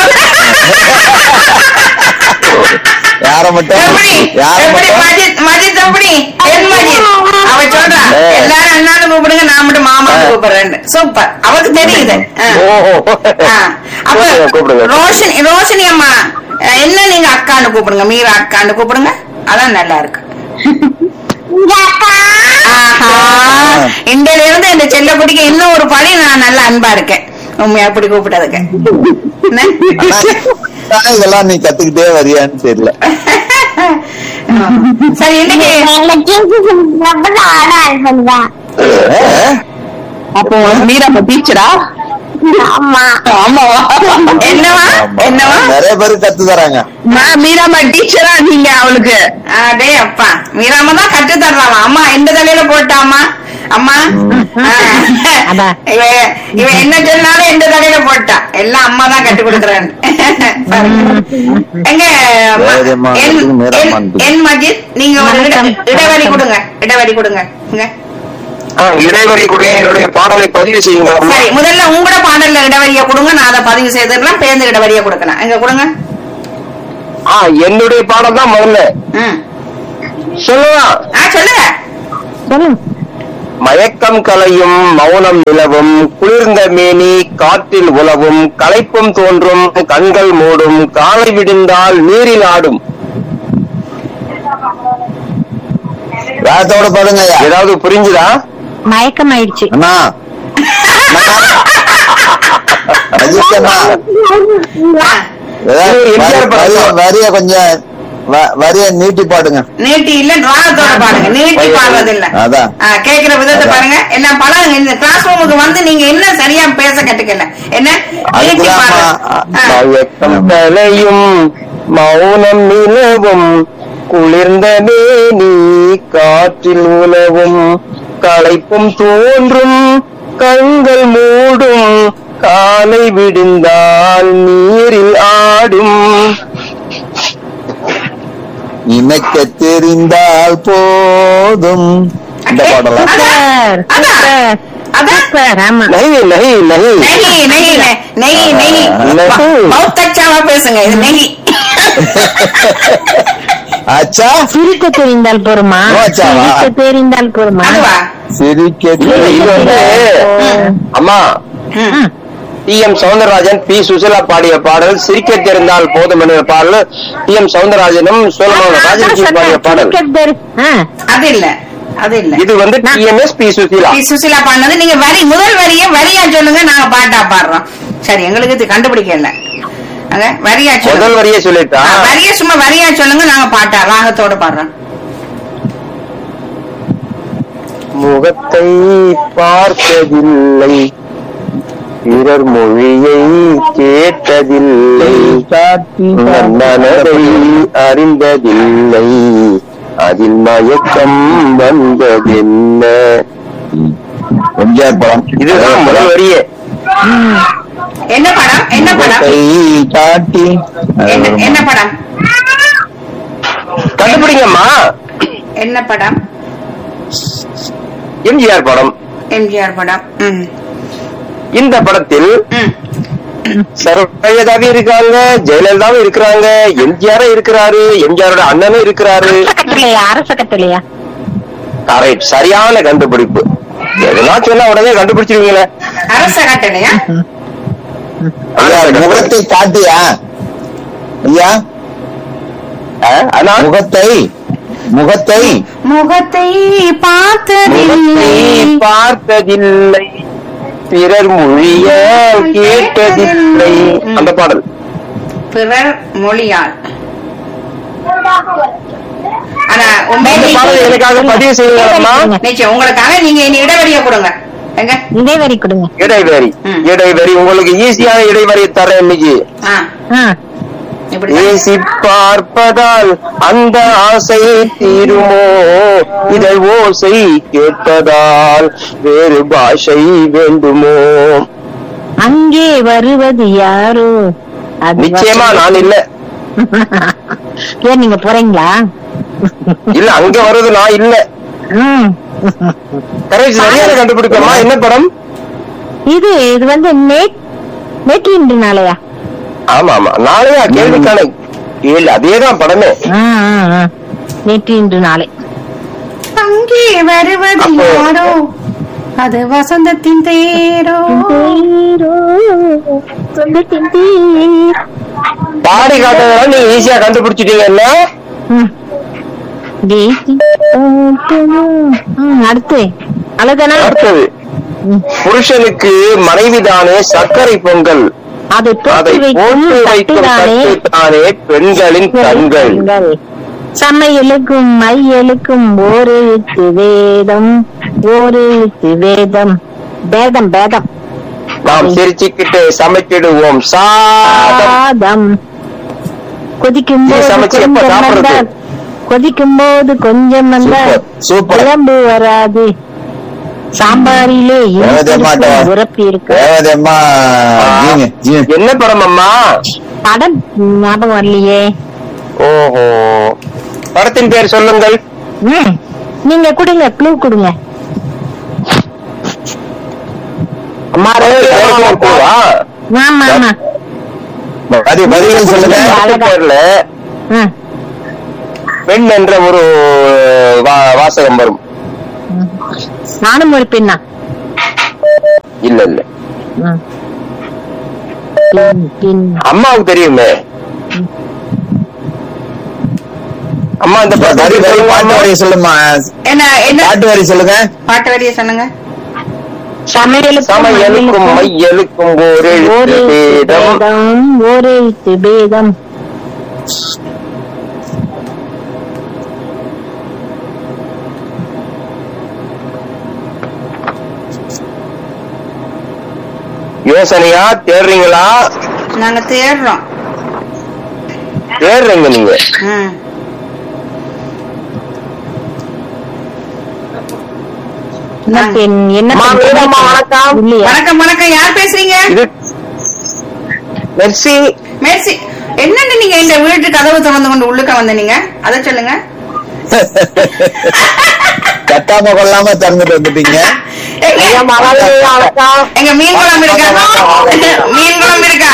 [SPEAKER 8] யார மட்டும்
[SPEAKER 2] எப்படி
[SPEAKER 8] யார
[SPEAKER 2] எப்படி
[SPEAKER 8] மட்டும்
[SPEAKER 2] மஜித் மஜித் எப்படி என் மஜித் அவ சொல்றா
[SPEAKER 7] ஏ.
[SPEAKER 2] எல்லாரும் அண்ணான்னு கூப்பிடுங்க நான் மட்டும் மாமா கூப்பிடுறேன் சூப்பர் அவருக்கு தெரியுது ஆ.
[SPEAKER 7] ஓஹோ
[SPEAKER 2] ஆ. அப்ப
[SPEAKER 7] கூப்பிடுங்க, கூப்பிடுங்க
[SPEAKER 2] ரோஷினி ரோஷினி அம்மா அஹ், என்ன நீங்க அக்கான்னு கூப்பிடுங்க மீரா அக்கான்னு கூப்பிடுங்க அதான் நல்லா இருக்கு
[SPEAKER 6] இங்க அக்கா
[SPEAKER 2] ஆஹா இன்றையில இருந்து இந்த செல்லக்குட்டிக்கு இன்னும் ஒரு படி நான் நல்ல அன்பா இருக்கேன் உண்மையா அப்படி கூப்பிட்டதுக்கு என்ன?
[SPEAKER 8] ஆனா, இதெல்லாம் நீ கத்துக்கிட்டே வரியான்னு தெரியல
[SPEAKER 2] சரி இன்னைக்கு
[SPEAKER 6] எங்க டீச்சர் ரொம்ப ஆட ஆல்பம்
[SPEAKER 1] அப்போ மீராமா டீச்சரா
[SPEAKER 6] ஆமா
[SPEAKER 1] ஆமாவா
[SPEAKER 2] என்னவா
[SPEAKER 8] ஆமா.
[SPEAKER 2] என்னவா
[SPEAKER 8] நிறைய பேர் கத்து தராங்க
[SPEAKER 1] மா- மீராமா டீச்சரா நீங்க அவளுக்கு
[SPEAKER 2] அடே அப்பா மீராம தான் கட்டு தர்றாமா அம்மா இந்த தலையில போட்டாமா அம்மா ஆ.
[SPEAKER 3] அதான்
[SPEAKER 2] இவ இவ என்ன சொன்னாலும் எந்த தலையில போட்டா எல்லாம் அம்மா தான் கட்டி கொடுக்குறேன் எங்க
[SPEAKER 8] வேகமா
[SPEAKER 2] என்-
[SPEAKER 8] இருக்கு, நேரமா
[SPEAKER 2] என்-
[SPEAKER 8] இருக்கு.
[SPEAKER 2] என் மஜித் நீங்க ஒரு இட-
[SPEAKER 3] வணக்கம்.
[SPEAKER 2] இடைவெளி கொடுங்க இடைவெளி கொடுங்க இங்க.
[SPEAKER 7] ஆ, இடைவெளி கூட என்னுடைய பாடலை பதிவு செய்யுங்க அம்மா.
[SPEAKER 2] சரி முதல்ல உங்களோட பாடல்ல இடைவெளியை கொடுங்க நான் அதை பதிவு செய்திடலாம் பேருந்து இடைவெளியை கொடுக்கலாம் எங்க கொடுங்க
[SPEAKER 7] ஆ என்னுடைய பாடம் தான் முதல்ல
[SPEAKER 2] ம்
[SPEAKER 7] சொல்லலாம்
[SPEAKER 2] ஆ சொல்லுங்க
[SPEAKER 3] சொல்லுங்க
[SPEAKER 7] மயக்கம் கலையும் மௌனம் நிலவும் குளிர்ந்த மேனி காற்றில் உலவும் களைப்பும் தோன்றும் கண்கள் மூடும் காலை விடிந்தால் நீரில் ஆடும்
[SPEAKER 8] வேகத்தோட பாடுங்க ஐயா
[SPEAKER 7] ஏதாவது புரிஞ்சுதா
[SPEAKER 3] மயக்கம் ஆயிடுச்சு
[SPEAKER 8] அண்ணா அஜித் அண்ணா
[SPEAKER 2] ஆ,
[SPEAKER 8] ஏதாவது
[SPEAKER 7] இது எம்ஜிஆர்
[SPEAKER 8] வரி-
[SPEAKER 7] படம்.
[SPEAKER 8] வரிய- வரிய கொஞ்சம் வ- வரிய நீட்டி பாடுங்க
[SPEAKER 2] நீட்டி இல்ல ராகத்தோட பாருங்க நீட்டி பாடுறது இல்ல
[SPEAKER 8] அதான்.
[SPEAKER 2] ஆ, கேக்குற விதத்தை
[SPEAKER 8] அதான்.
[SPEAKER 2] பாருங்க எல்லாம் பழகுங்க இந்த கிளாஸ் ரூமுக்கு வந்து நீங்க என்ன சரியா பேச கட்டுக்கல என்ன நீட்டி
[SPEAKER 8] அதுக்குதாம்மா,
[SPEAKER 2] பாடுறது ஆ.
[SPEAKER 7] மயக்கம் கலையும் மௌனம் நிலவும் குளிர்ந்த மேனி காற்றில் உலவும் களைப்பும் தோன்றும் கண்கள் மூடும் காலை விடிந்தால் நீரில் ஆடும்
[SPEAKER 8] நினைக்க தெரிந்தால் போதும் இந்த பாடலாம்
[SPEAKER 3] சூப்பர்
[SPEAKER 2] அதான்.
[SPEAKER 3] சூப்பர்
[SPEAKER 2] அதான்.
[SPEAKER 3] சூப்பர் ஆமா
[SPEAKER 7] நகி நகி நகி
[SPEAKER 2] நெகி நெகி நெகி நெகி
[SPEAKER 7] நெகி.
[SPEAKER 2] பௌத்தச்சாவா பேசுங்க இது நெகி
[SPEAKER 8] அச்சா
[SPEAKER 3] சிரிக்க தெரிந்தால் போருமா
[SPEAKER 8] ஓச்சாவா?
[SPEAKER 3] சிரிக்க தெரிந்தால் போருமா
[SPEAKER 2] அதுவா
[SPEAKER 8] சிரிக்க
[SPEAKER 7] இது வந்து அம்மா
[SPEAKER 2] ம்.
[SPEAKER 7] T M Soundararajan P Susheela பாடிய பாடல் சிரிக்க தெரிந்தால் போதும் என்ற பாடல் டி எம் சவுந்தரராஜனும் சோழமான ராஜலட்சுமி பாடிய பாடல்
[SPEAKER 3] சிரிக்க தெரி- ஆ,
[SPEAKER 2] அது இல்ல அது இல்ல
[SPEAKER 7] இது வந்து T M S P Susheela
[SPEAKER 2] P Susheela பாடினது நீங்க வரி முதல் வரிய வரியா சொல்லுங்க நாங்க பாட்டா பாடுறோம் சரி எங்களுக்கு இது கண்டுபிடிக்கல அங்க வரியா
[SPEAKER 7] முதல்
[SPEAKER 2] சொல்லுங்க
[SPEAKER 7] வரியே சொல்லிட்டா
[SPEAKER 2] ஆ, வரிய சும்மா வரியா சொல்லுங்க நாங்க பாட்டா ராகத்தோட பாடுறோம்
[SPEAKER 7] முகத்தை பார்த்ததில்லை பிறர் மொழியை கேட்டதில்லை மனதை அறிந்ததில்லை அதில் மயக்கம் வந்ததென்ன
[SPEAKER 8] எம்ஜிஆர் படம்
[SPEAKER 7] இதுதான் முதல் வரியே
[SPEAKER 2] என்ன படம் என்ன படம்
[SPEAKER 8] முகத்தை காட்டி
[SPEAKER 2] என்ன என்ன படம்
[SPEAKER 7] கண்டுபிடிங்கம்மா
[SPEAKER 2] என்ன படம்
[SPEAKER 7] எம்ஜிஆர் படம்
[SPEAKER 2] எம்ஜிஆர் படம் ம்
[SPEAKER 7] இந்த படத்தில்
[SPEAKER 2] ம்
[SPEAKER 7] சரோஜாவும் இருக்காங்க ஜெயலலிதாவும் இருக்கிறாங்க எம்ஜிஆரும் இருக்கிறாரு எம்ஜிஆரோட அண்ணனும் இருக்கிறாரு
[SPEAKER 3] அரச கட்டளையா அரச கட்டளையா
[SPEAKER 7] கரெக்ட் சரியான கண்டுபிடிப்பு எதனா சொன்னா உடனே கண்டுபிடிச்சிருவீங்களே
[SPEAKER 2] அரச கட்டளையா
[SPEAKER 8] ஐயா முகத்தை காட்டியா ஐயா
[SPEAKER 7] ஆ, ஆனா
[SPEAKER 8] முகத்தை முகத்தை
[SPEAKER 2] முகத்தை
[SPEAKER 7] முகத்தை
[SPEAKER 2] பார்த்ததில்லை
[SPEAKER 7] பார்த்ததில்லை பிறர் மொழிய கேட்டதில்லை அந்த பாடல்
[SPEAKER 2] பிறர் மொழியால் ஆனா
[SPEAKER 7] இந்த பாடல்
[SPEAKER 2] உண்மையிலே
[SPEAKER 7] எனக்காக பதிவு செய்யுங்கம்மா
[SPEAKER 2] நிச்சயம் உங்களுக்காக நீங்க இனி இடைவெளிய கொடுங்க எங்க
[SPEAKER 3] இடைவெளி கொடுங்க
[SPEAKER 7] இடைவெளி
[SPEAKER 2] ம்.
[SPEAKER 7] இடைவெளி உங்களுக்கு ஈஸியான இடைவெளி தரேன் இன்னைக்கு
[SPEAKER 2] ஆ
[SPEAKER 3] ஆ,
[SPEAKER 2] இப்படி
[SPEAKER 7] ஏசி பார்ப்பதால் அந்த ஆசை தீருமோ இதழ் ஓசை கேட்பதால் வேறு பாஷை வேண்டுமோ
[SPEAKER 3] அங்கே வருவது யாரோ அது
[SPEAKER 7] நிச்சயமா நான் இல்ல
[SPEAKER 3] ஏன் நீங்க போறீங்களா
[SPEAKER 7] இல்ல அங்க வர்றது நான் இல்ல
[SPEAKER 3] ம்.
[SPEAKER 7] கரெக்ட் சரியான கண்டுபிடிப்போமா என்ன படம்
[SPEAKER 3] இது இது வந்து நேட் நேற்று இன்று நாளையா
[SPEAKER 7] ஆமா ஆமா நாளையா கேள்விக்கான கேள்வி அதேதான் படமே
[SPEAKER 3] ஆ, ஆ, ஆ. நேற்று இன்று நாளை
[SPEAKER 2] அங்கே வருவது
[SPEAKER 7] அப்போ-
[SPEAKER 2] யாரோ அது வசந்தத்தின் தேரோ
[SPEAKER 3] சொந்தத்தின் தேர்.
[SPEAKER 7] பாடி காட்டுறதுனால நீங்க ஈஸியா கண்டுபிடிச்சிட்டீங்கன்னா
[SPEAKER 3] ம். தேசி ம், அடுத்து அழகனா
[SPEAKER 7] அடுத்தது புருஷனுக்கு மனைவிதானே சர்க்கரை பொங்கல்
[SPEAKER 3] அதை
[SPEAKER 7] அதை
[SPEAKER 3] போட்டு வைக்கும்
[SPEAKER 7] போட்டு வைக்கும்
[SPEAKER 3] தட்டுதானே
[SPEAKER 7] தட்டுத்தானே பெண்களின் கண்கள்
[SPEAKER 3] பெண்கள். சமையலுக்கும் மையலுக்கும் ஒரு எழுத்து வேதம் ஒரு எழுத்து வேதம் பேதம் பேதம்
[SPEAKER 7] நாம் சிரிச்சுக்கிட்டு சமைக்கிடுவோம் சாதம்
[SPEAKER 3] சாதம் கொதிக்கும்
[SPEAKER 7] இது
[SPEAKER 3] போது
[SPEAKER 7] சமைச்சு எப்ப
[SPEAKER 3] கொஞ்சம்
[SPEAKER 7] சாப்பிடுறது?
[SPEAKER 3] வந்தால் கொதிக்கும் போது கொஞ்சம் வந்தால்
[SPEAKER 8] சூப்பர், சூப்பர்.
[SPEAKER 3] குழம்பு வராது சாம்பாரிலே
[SPEAKER 8] தேவதை மாட்டோம்.
[SPEAKER 3] இனிப்பு உரப்பு இருக்கு
[SPEAKER 8] தேவதம்மா ஜீங்க ஜீங்க
[SPEAKER 7] என்ன படம் அம்மா
[SPEAKER 3] படம் ஞாபகம் வரலையே
[SPEAKER 7] ஓஹோ படத்தின் பேர் சொல்லுங்கள்
[SPEAKER 3] ம். நீங்க கொடுங்க க்ளூ கொடுங்க
[SPEAKER 1] அம்மா
[SPEAKER 7] தேவகுமார் பூவா?
[SPEAKER 3] ஆமா ஆமா
[SPEAKER 8] பதில் பதில் சொல்லுங்க
[SPEAKER 7] படத்தின் பேர்ல
[SPEAKER 3] ஆ.
[SPEAKER 7] பெண் என்ற ஒரு வா- வாசகம் வரும்
[SPEAKER 3] நானும் ஒரு பெண்ணா
[SPEAKER 7] இல்ல இல்ல
[SPEAKER 3] ம். பெண், பெண்.
[SPEAKER 7] அம்மாவுக்கு தெரியுமே அம்மா இந்த
[SPEAKER 8] பதில்
[SPEAKER 7] படத்தின்
[SPEAKER 8] பதில்
[SPEAKER 7] சொல்லுங்க
[SPEAKER 8] பாட்டு
[SPEAKER 7] அம்மா.
[SPEAKER 8] வரி சொல்லுமா
[SPEAKER 2] என்ன என்ன
[SPEAKER 8] பாட்டு வரி சொல்லுங்க
[SPEAKER 2] பாட்டு வரிய சொன்னுங்க
[SPEAKER 3] சமையலுக்கும்
[SPEAKER 7] சமையலுக்கும்
[SPEAKER 3] மயிலுக்கும்
[SPEAKER 7] மையலுக்கும் ஒரு
[SPEAKER 3] ஒரு
[SPEAKER 7] பேதம்
[SPEAKER 3] பேதம் ஒரு பேதம்
[SPEAKER 7] யோசனையா தேடுறீங்களா
[SPEAKER 2] நாங்க தேடுறோம்
[SPEAKER 7] தேடுறீங்க நீங்க
[SPEAKER 2] ம்.
[SPEAKER 3] என்ன பெண் என்ன
[SPEAKER 1] அம்மா,
[SPEAKER 3] பெண்
[SPEAKER 1] வீரம்மா, வணக்கம்.
[SPEAKER 3] இல்லையா
[SPEAKER 2] வணக்கம் வணக்கம் யார் பேசுறீங்க
[SPEAKER 7] இது மெர்சி
[SPEAKER 2] மேர்சி என்னன்னு நீங்க இந்த வீட்டு கதவு திறந்து கொண்டு உள்ளுக்க வந்த நீங்க அத சொல்லுங்க
[SPEAKER 8] கட்டாம கொள்ளாம திறந்துட்டு வந்துட்டீங்க
[SPEAKER 2] எங்க எங்க மீன் குழம்பு இருக்கா மீன் குழம்பு இருக்கா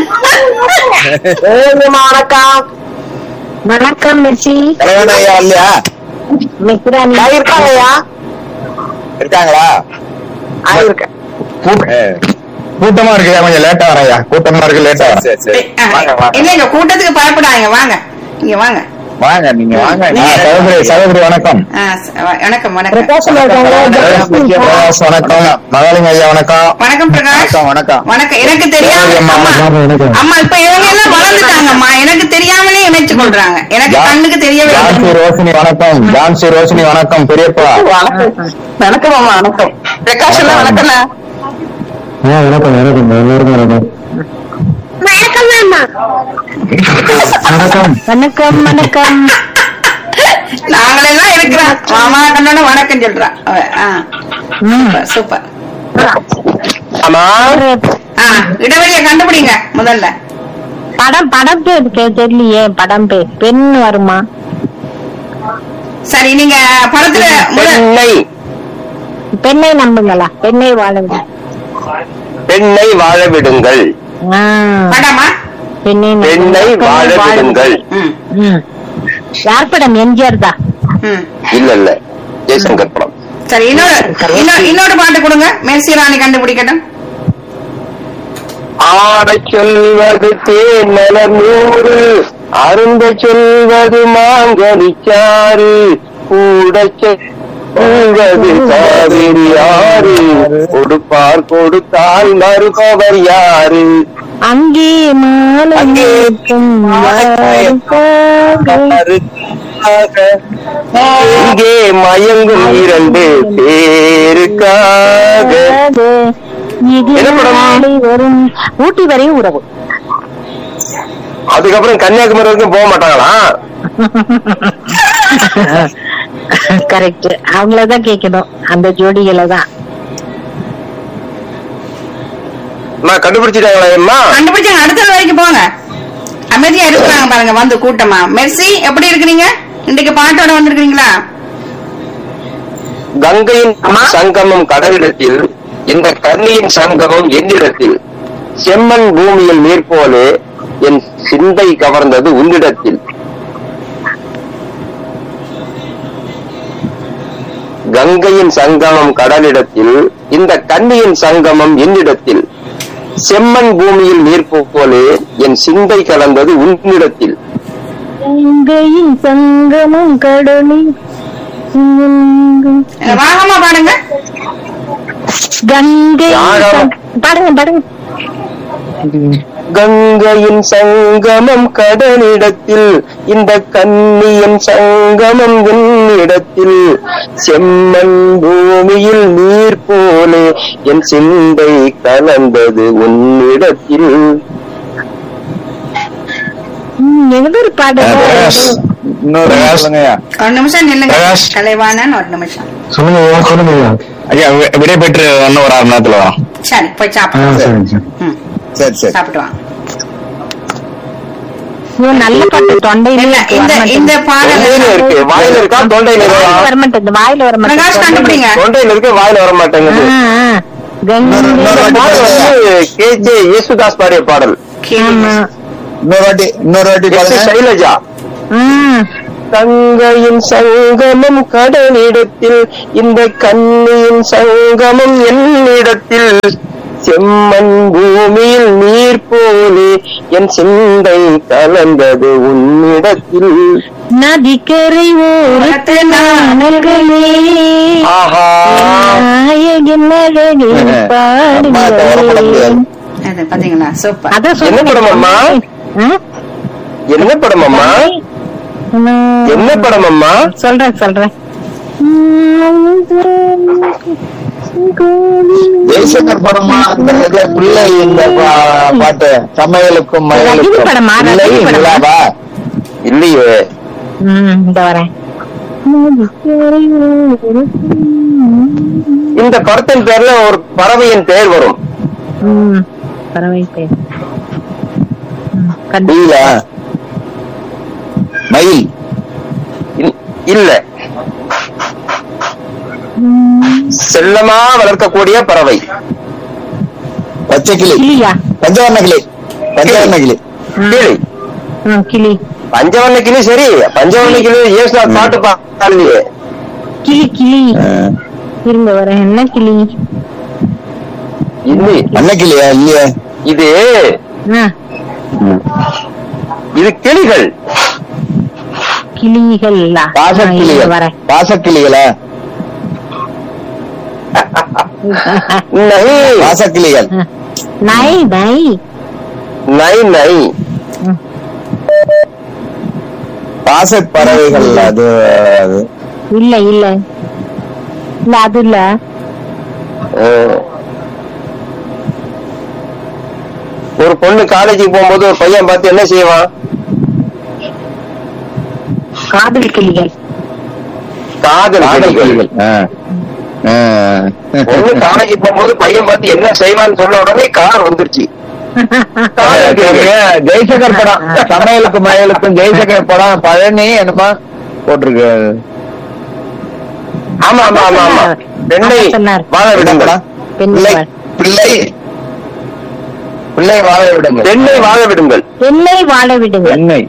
[SPEAKER 1] வணக்கம்
[SPEAKER 3] வணக்கம் மெர்சி
[SPEAKER 8] கல்யாணம் ஐயா இல்லையா
[SPEAKER 3] மிக்ரானி
[SPEAKER 1] இருக்காங்கய்யா
[SPEAKER 8] இருக்காங்களா
[SPEAKER 1] ஆயிருக்கேன்
[SPEAKER 8] ஏ,
[SPEAKER 9] கூட்டமா இருக்கு கொஞ்சம் லேட்டா வரையா கூட்டமா இருக்கு லேட்டா
[SPEAKER 8] சரி,
[SPEAKER 9] வரேன்
[SPEAKER 8] சரி, சரி.
[SPEAKER 2] ஆ,
[SPEAKER 8] வாங்க, வாங்க.
[SPEAKER 2] இல்லைங்க கூட்டத்துக்கு பயப்படாங்க வாங்க இங்க வாங்க
[SPEAKER 8] வாங்க நீங்க வாங்க
[SPEAKER 9] ஆ, சகோதரி சகோதரி வணக்கம்
[SPEAKER 2] ஆ, ச- வ- வணக்கம் வணக்கம்
[SPEAKER 3] பிரகாசம் இருக்காங்க
[SPEAKER 9] பிரகாஷ் வணக்கம் மகாலிங்க ஐயா வணக்கம்
[SPEAKER 2] வணக்கம் பிரகாஷ்
[SPEAKER 8] வணக்கம் வணக்கம்
[SPEAKER 2] வணக்கம் எனக்கு தெரியாம
[SPEAKER 9] அம்மா,
[SPEAKER 2] அம்மா
[SPEAKER 9] வணக்கம்.
[SPEAKER 2] அம்மா இப்ப இவங்க எல்லாம் வளர்ந்துட்டாங்கம்மா எனக்கு தெரியாமலே இணைச்சு கொள்றாங்க எனக்கு
[SPEAKER 9] ஜா-
[SPEAKER 2] கண்ணுக்கு தெரியவே
[SPEAKER 9] ஜான்சி
[SPEAKER 2] இல்லை
[SPEAKER 9] ரோஷினி வணக்கம் ஜான்சி ரோஷினி வணக்கம் பெரியப்பா
[SPEAKER 1] வணக்கம் அம்மா வணக்கம் பிரகாஷ் அண்ணா வணக்கம்ண்ணா
[SPEAKER 9] வணக்கம் வணக்கம் எல்லாருக்கும் வணக்கம்
[SPEAKER 6] வணக்கம் மாமா
[SPEAKER 9] வணக்கம்
[SPEAKER 3] வணக்கம் வணக்கம்
[SPEAKER 2] நாங்களெல்லாம் இருக்கிறோம் மாமா கண்ணோட வணக்கம் சொல்றான் அவ. ஆ,
[SPEAKER 3] ம்.
[SPEAKER 2] சூப்பர்
[SPEAKER 7] ஆமா
[SPEAKER 2] ஆ இடைவெளிய கண்டுபிடிங்க முதல்ல
[SPEAKER 3] படம் படம் பேர் தெ- தெரியலையே படம் பேர் பெண் வருமா
[SPEAKER 2] சரி நீங்க படத்துல முதல்
[SPEAKER 7] பெண்ணை
[SPEAKER 3] பெண்ணை நம்புங்களா பெண்ணை வாழ விடு.
[SPEAKER 7] பெண்ணை வாழ விடுங்கள்
[SPEAKER 3] ஆ,
[SPEAKER 2] படமா
[SPEAKER 3] பெண்ணை நம்புங்க.
[SPEAKER 7] பெண்ணை வாழ விடுங்கள்
[SPEAKER 2] ம்
[SPEAKER 3] ம். யார் படம் எம்ஜிஆர் தான்
[SPEAKER 2] ம்
[SPEAKER 7] இல்ல இல்ல ஜெய்சங்கர் படம்
[SPEAKER 2] சரி இன்னொரு இன்னொரு இன்னொரு பாட்டு கொடுங்க மேர்சி ராணி கண்டுபிடிக்கட்டும்
[SPEAKER 7] ஆடச் சொல்வது தேனல நூறு அருந்த சொல்வது மாங்கனிச்சாறு கூடச் சொல்வது காவிரி ஆறு கொடுப்பார் கொடுத்தால் மறுபவர் யாரு
[SPEAKER 3] அங்கே மாலை
[SPEAKER 7] அங்கே
[SPEAKER 3] இருக்கும் யாருக்காக?
[SPEAKER 7] இங்கே மயங்கும் இரண்டு பேருக்காக
[SPEAKER 3] இது
[SPEAKER 7] என்ன படம்?
[SPEAKER 3] நாளை வரும் ஊட்டி வரை உறவு
[SPEAKER 7] அதுக்கப்புறம் கன்னியாகுமரி வரைக்கும் போக மாட்டாங்களா
[SPEAKER 3] கரெக்ட் அவங்களதான் கேட்கணும் அந்த ஜோடிகளை தான்
[SPEAKER 7] அம்மா கண்டுபிடிச்சிட்டாங்களா அம்மா
[SPEAKER 2] கண்டுபிடிச்சாங்க அடுத்த வரைக்கும் போங்க அமைதியா இருக்கிறாங்க பாருங்க வந்து கூட்டமா மெர்சி எப்படி இருக்கிறீங்க இன்னைக்கு பாட்டோட வந்திருக்கீங்களா
[SPEAKER 7] கங்கையின் சங்கமம் கடலிடத்தில் இந்த கன்னியின் சங்கமம் என்னிடத்தில் செம்மண் பூமியில் நீர் போலே என் சிந்தை கவர்ந்தது உன்னிடத்தில் கங்கையின் சங்கமம் கடலிடத்தில் இந்த கன்னியின் சங்கமம் என்னிடத்தில் செம்மண் பூமியில் நீர் போலே என் சிந்தை கலந்தது உன்னிடத்தில்
[SPEAKER 3] கங்கையின் சங்கமும் கடலில்
[SPEAKER 2] ராகமா பாடுங்க
[SPEAKER 3] கங்கை
[SPEAKER 7] யாரோ?
[SPEAKER 3] சங்- பாடுங்க பாடுங்க
[SPEAKER 7] கங்கையின் சங்கமம் கடலிடத்தில் இந்த கன்னியின் சங்கமம் என்னிடத்தில் செம்மண் பூமியில் நீர் போலே என் சிந்தை கலந்தது உன்னிடத்தில்
[SPEAKER 3] ம், எவ்வளவு பாடு
[SPEAKER 9] பிரகாஷ்
[SPEAKER 8] இன்னொரு சொல்லுங்கய்யா
[SPEAKER 2] ஒரு நிமிஷம் நில்லுங்க
[SPEAKER 9] பிரகாஷ்.
[SPEAKER 2] கலைவாணன் ஒரு நிமிஷம்
[SPEAKER 9] சொல்லுங்க ஐயா, சொல்லுங்க ஐயா ஐயா வி- விடை பெற்று இன்னும் ஒரு அரை மணி நேரத்துல வரோம்
[SPEAKER 2] சரி போய் சாப்பிடு ம்,
[SPEAKER 8] சரி சரி
[SPEAKER 2] சாப்பிட்டு வாங்க
[SPEAKER 3] ஐயோ, நல்ல பாட்டு தொண்டையில
[SPEAKER 2] இல்ல, இந்த இந்த பாடல்
[SPEAKER 7] தொண்டையில இருக்கு வாயில இருக்கா தொண்டையில இருக்கா
[SPEAKER 3] வரமாட்டேங்குது வாயில
[SPEAKER 2] பிரகாஷ்
[SPEAKER 3] வரமாட்டேங்குது
[SPEAKER 2] கண்டுபிடிங்க
[SPEAKER 7] தொண்டையில இருக்கு வாயில வர மாட்டேங்குது
[SPEAKER 3] ஆ, ஆ. கங்கை
[SPEAKER 8] இன்னொரு வாட்டி
[SPEAKER 7] பாடல் வந்து கே ஜே யேசுதாஸ் பாடிய பாடல்
[SPEAKER 3] ஆமா.
[SPEAKER 8] இன்னொரு வாட்டி இன்னொரு வாட்டி
[SPEAKER 7] எஸ்
[SPEAKER 8] பாருங்க
[SPEAKER 7] சைலஜா
[SPEAKER 3] ம்.
[SPEAKER 7] தங்கையின் சங்கமம் கடலிடத்தில் இந்த கண்ணியின் சங்கமம் என்னிடத்தில் செம்மண் பூமியில் நீர் போலே என் சிந்தை கலந்தது உன்னிடத்தில்
[SPEAKER 3] நதிக்கரை ஓரத்து நாணல்களே
[SPEAKER 7] ஆஹா
[SPEAKER 3] நாயகன் அழகை
[SPEAKER 8] அம்மா, இதை வரப்பட முடியாது.
[SPEAKER 3] பாடுகிறேன்.
[SPEAKER 2] அது பாத்தீங்களா சூப்பர்
[SPEAKER 3] அதான்
[SPEAKER 7] என்ன
[SPEAKER 3] சொல்றேன்.
[SPEAKER 7] படம் அம்மா?
[SPEAKER 3] ஆ?
[SPEAKER 7] என்ன படம் அம்மா
[SPEAKER 3] நான்
[SPEAKER 7] என்ன படம் அம்மா
[SPEAKER 3] சொல்றேன் சொல்றேன்
[SPEAKER 8] ஜெய்சங்கர் படமா அந்த இதுல பிள்ளை இந்த பா- பாட்டு சமையலுக்கும்
[SPEAKER 3] ரஜினி
[SPEAKER 8] மயலுக்கும்
[SPEAKER 3] படமா?
[SPEAKER 8] பிள்ளை
[SPEAKER 3] ரஜினி படமா?
[SPEAKER 8] நிலாவா
[SPEAKER 7] இல்லையே
[SPEAKER 3] ம் இந்த வரேன்
[SPEAKER 7] இந்த படத்தின் பேர்ல ஒரு பறவையின் பெயர் வரும்
[SPEAKER 3] ம் பறவை பேர் ம், கண்டு-
[SPEAKER 8] புரியல மயில்
[SPEAKER 7] இல்- இல்ல செல்லமா வளர்க்கக்கூடிய பறவை
[SPEAKER 8] பச்சை கிளி
[SPEAKER 3] கிளியா
[SPEAKER 8] பஞ்சவர்ண கிளி பஞ்சவர்ண கிளி
[SPEAKER 7] கிளி
[SPEAKER 3] ம், கிளி
[SPEAKER 7] பஞ்சவர்ண கிளி சரி பஞ்சவர்ண கிளி ஏசுநாத் பாட்டு பாடலையே
[SPEAKER 3] கிளி கிளி
[SPEAKER 8] ஆ.
[SPEAKER 3] இருங்க வரேன் என்ன கிளி
[SPEAKER 7] இல்லை
[SPEAKER 8] அன்ன கிளியா இல்லையே
[SPEAKER 7] இது
[SPEAKER 3] ஆ,
[SPEAKER 7] இது கிளிகள்
[SPEAKER 3] கிளிகள்
[SPEAKER 8] பாசக்கிளிகள்
[SPEAKER 3] வரேன்
[SPEAKER 8] பாசக்கிளிகளா
[SPEAKER 7] நை
[SPEAKER 8] பாசக்கிளிகள்
[SPEAKER 3] நை நை
[SPEAKER 7] நை நை
[SPEAKER 8] பாசப் பறவைகள் அது அது
[SPEAKER 3] இல்ல இல்ல இல்ல அது இல்ல
[SPEAKER 7] அஹ், ஒரு பொண்ணு காலேஜுக்கு போகும்போது ஒரு பையன் பார்த்து என்ன செய்வான்
[SPEAKER 3] காதல் கிளிகள்
[SPEAKER 7] காதல்
[SPEAKER 8] காதல்
[SPEAKER 7] கிளிகள்
[SPEAKER 8] கிளிகள் ஆ. ஆ.
[SPEAKER 7] பொண்ணு காலேஜுக்கு போகும்போது பையன் பார்த்து என்ன செய்வான்னு சொன்ன உடனே கார் வந்துருச்சு காதல் கிளிகள்.
[SPEAKER 8] ஜெய்சங்கர் படம் சமையலுக்கு மயலுக்கும் ஜெய்சங்கர் படம் பழனி என்னமா போட்டிருக்கு
[SPEAKER 7] ஆமா ஆமா ஆமா ஆமா பெண்ணை
[SPEAKER 3] ஆமா, சொன்னார்.
[SPEAKER 7] வாழ
[SPEAKER 8] என்ன
[SPEAKER 7] விடுங்கள்
[SPEAKER 8] படம்
[SPEAKER 3] பெண்
[SPEAKER 8] பிள்ளை
[SPEAKER 3] வாழ்.
[SPEAKER 8] பிள்ளை பிள்ளை வாழ விடுங்க
[SPEAKER 7] பெண்ணை வாழ விடுங்கள்
[SPEAKER 3] என்னை வாழ விடுங்க
[SPEAKER 8] பெண்ணை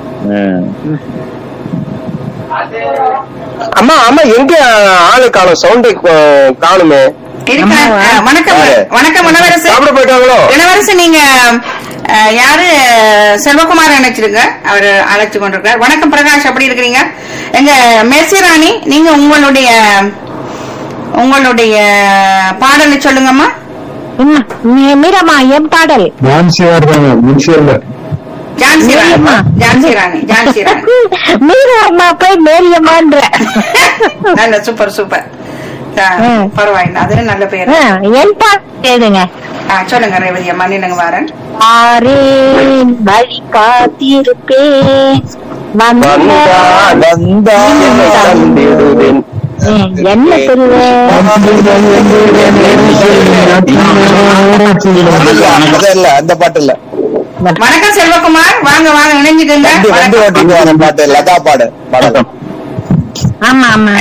[SPEAKER 7] அம்மா அம்மா எங்க ஆளு காணும் சவுண்டை காணுமே
[SPEAKER 2] இருக்கிறேன்.
[SPEAKER 3] ஆமாவா?
[SPEAKER 2] ஆ, வணக்கம்
[SPEAKER 7] யாரு?
[SPEAKER 2] வணக்கம் இளவரசு
[SPEAKER 7] சாப்பிட போயிட்டாங்களோ
[SPEAKER 2] இளவரசு நீங்க அஹ், யாரு செல்வகுமார் நினைச்சிருங்க அவர் அழைச்சு கொண்டிருக்கார் வணக்கம் பிரகாஷ் எப்படி இருக்கிறீங்க எங்க மெர்சிராணி நீங்க உங்களுடைய உங்களுடைய பாடலை சொல்லுங்கம்மா
[SPEAKER 3] என்ன மீ- மீரம்மா என் பாடல்
[SPEAKER 2] ஜான்சி ராணி
[SPEAKER 3] மேரியம்மா.
[SPEAKER 2] ஜான்சி ராணி ஜான்சி ராணி
[SPEAKER 3] மீரம்மா போய் மேரியம்மான்ற
[SPEAKER 2] நல்ல சூப்பர் சூப்பர் ஆ,
[SPEAKER 3] ம்.
[SPEAKER 2] பரவாயில்ல அது நல்ல பேர்
[SPEAKER 3] ஆ, என் பாடல் கேளுங்க
[SPEAKER 2] ஆ, சொல்லுங்க ரேவதி அம்மா நின்னுங்க வாரன்
[SPEAKER 3] ஆரேன் வழி காத்திருப்பேன் வந்தால்
[SPEAKER 7] வந்தால்
[SPEAKER 8] வந்தான்
[SPEAKER 7] என்னை தந்திடுவேன்
[SPEAKER 3] ம், என்ன பெறுவேன்
[SPEAKER 8] அது இல்ல அந்த பாட்டு இல்ல
[SPEAKER 2] வணக்கம் செல்வகுமார் வாங்க வாங்க இணைஞ்சுக்கோங்க
[SPEAKER 8] வண்டி வண்டி
[SPEAKER 2] வணக்கம்.
[SPEAKER 8] ஓட்டிட்டு வர பாட்டு லதா பாடு பாடலாம்
[SPEAKER 3] ஆமா ஆமா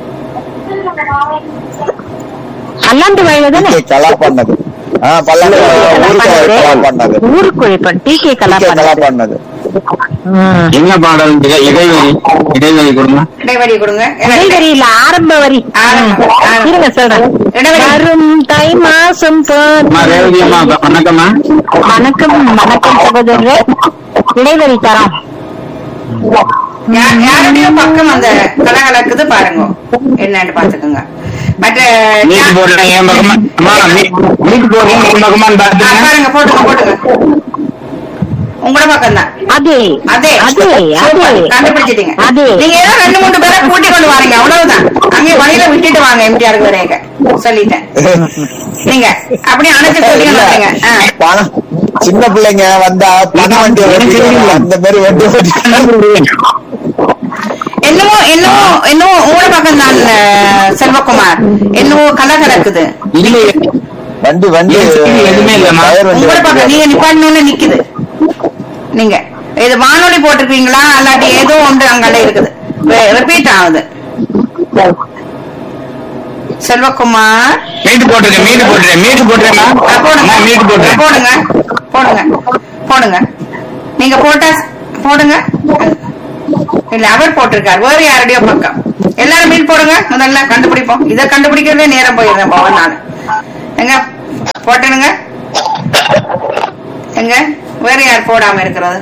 [SPEAKER 3] பல்லாண்டு வயது தானே
[SPEAKER 8] கே கலா பண்ணது ஆ பல்லாண்டு ஊருக்கு கலா பண்ணது
[SPEAKER 3] ஊருக்குழிப்பன் T K Kala
[SPEAKER 8] K Kala
[SPEAKER 3] பண்ணது
[SPEAKER 8] பண்ணது
[SPEAKER 3] ம்.
[SPEAKER 9] என்ன பாடல் இட- இடைவெளி இடைவெளி கொடுங்க
[SPEAKER 2] இடைவெளி கொடுங்க
[SPEAKER 3] முதல் வரி இல்ல ஆரம்ப வரி
[SPEAKER 2] ஆரம்ப,
[SPEAKER 3] ம்.
[SPEAKER 2] ஆரம்ப.
[SPEAKER 3] இருங்க சொல்றேன்
[SPEAKER 2] இடைவெளி.
[SPEAKER 3] வரும் தை மாசம்
[SPEAKER 9] அம்மா ரேவதி அம்மா
[SPEAKER 3] போல்
[SPEAKER 9] வ- வணக்கம்மா
[SPEAKER 3] வணக்கம் வணக்கம் சகோதரரே இடைவெளி தரோம்
[SPEAKER 2] யா- யாருடைய பக்கம் அந்த கலகலக்குது பாருங்க என்னன்னு பாத்துக்கோங்க மற்ற
[SPEAKER 9] நீட்டு போடுறேன் என் பக்கமா அம்மா நீ- நீட்டு போடுறேன் என் பக்கமான்னு
[SPEAKER 2] ஆ,
[SPEAKER 9] பாத்துங்க
[SPEAKER 2] பாருங்க போட்டுங்க போட்டுங்க உங்களோட பக்கம் தான்
[SPEAKER 3] அதே
[SPEAKER 2] அதே
[SPEAKER 3] அதே அதே
[SPEAKER 2] கண்டுபிடிச்சிட்டீங்க
[SPEAKER 3] அதே
[SPEAKER 2] நீங்க ஏதோ ரெண்டு மூணு பேரை கூட்டி கொண்டு வாரீங்க அவ்வளவுதான் அங்கே வழியில விட்டுட்டு வாங்க எம்டிஆர் வரையக சொல்லிட்டேன் நீங்க அப்படியே அணைச்சு சொல்லிங்க ஆ.
[SPEAKER 8] பணம் சின்ன பிள்ளைங்க வந்தா பண வண்டி ஓட்டிட்டு வரும். அந்த மாதிரி வண்டி ஓட்டி
[SPEAKER 2] என்னமோ என்னமோ என்னமோ உங்களோட பக்கம் தான் அஹ், செல்வகுமார் என்னமோ கலை கலக்குது
[SPEAKER 1] இல்லையே
[SPEAKER 8] வண்டி வண்டி
[SPEAKER 1] எதுவுமே இல்லம்மா.
[SPEAKER 8] டயர் வண்டி
[SPEAKER 2] உங்களோட பக்கம் நீங்க நிப்பாட்டணும்னு நிக்குது நீங்க இது வானொலி போட்டிருக்கீங்களா அல்லாட்டி ஏதோ ஒன்று அங்கால இருக்குது ரிப்பீட் ஆகுது செல்வகுமார்
[SPEAKER 9] மீட்டு போட்டுருக்கேன் மீட்டு போட்டுருக்கேன் மீட்டு போட்டுருக்கேன்
[SPEAKER 2] ஆ, போடுங்க
[SPEAKER 9] மீட்டு போட்டுருக்கேன்
[SPEAKER 2] போடுங்க போடுங்க போடுங்க நீங்க போட்டா போடுங்க இல்ல அவர் போட்டிருக்கார் வேற யாருடைய பக்கம் எல்லாரும் மீட் போடுங்க முதல்ல கண்டுபிடிப்போம் இதை கண்டுபிடிக்கிறதே நேரம் போயிருந்தேன் பவன் நான் எங்க போட்டனுங்க எங்க வேற யார் போடாம இருக்கிறது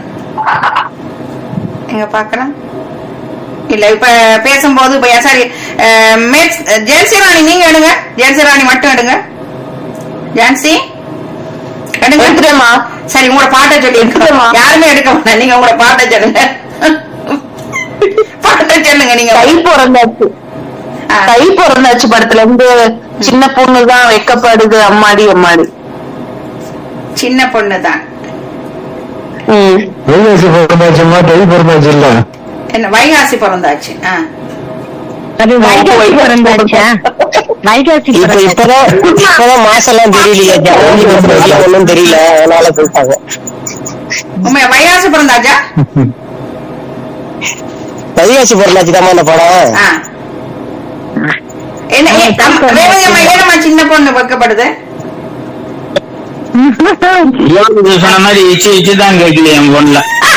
[SPEAKER 2] எங்க பார்க்கலாம் இல்ல இப்ப பேசும்போது இப்ப சாரி ஜெயன்சி ராணி நீங்க எடுங்க ஜெயன்சி ராணி மட்டும் எடுங்க ஜான்சி எடுங்க
[SPEAKER 3] எடுத்துட்டேம்மா.
[SPEAKER 2] சரி உங்களோட பாட்டை சொல்லி
[SPEAKER 3] எடுத்துட்டேம்மா.
[SPEAKER 2] யாருமே எடுக்க மாட்டேன் நீங்க உங்களோட பாட்டை சொல்லுங்க பாட்டை சொல்லுங்க நீங்க
[SPEAKER 3] கை பிறந்தாச்சு
[SPEAKER 2] ஆ.
[SPEAKER 3] கை பிறந்தாச்சு படத்துல இருந்து சின்ன பொண்ணு தான் வெக்கப்படுது அம்மாடி அம்மாடி
[SPEAKER 2] சின்ன பொண்ணு தான்
[SPEAKER 3] ம்
[SPEAKER 9] வைகாசி பிறந்தாச்சுமா தை பிறந்தாச்சு இல்ல
[SPEAKER 2] என்ன வைகாசி பிறந்தாச்சு ஆ.
[SPEAKER 3] வைகாசி பிறந்தாச்சா வைகாசி
[SPEAKER 5] இப்ப இப்பதான் இப்பதான் மாசம் எல்லாம் தெரியலையே ஜனவரி பிப்ரவரி ஒண்ணும் தெரியல அதனால போயிட்டாங்க
[SPEAKER 2] உண்மையா வைகாசி பிறந்தாச்சா
[SPEAKER 5] வைகாசி பிறந்தாச்சு தான் அந்த படம்
[SPEAKER 2] ஆ. என்ன ஏ- அம்மா, ரேவதி அம்மா ஏனம்மா சின்ன பொண்ணு வைக்கப்படுது
[SPEAKER 1] சொன்ன மாதிரி இச்சு இச்சு தான் கேட்கல என் போன்ல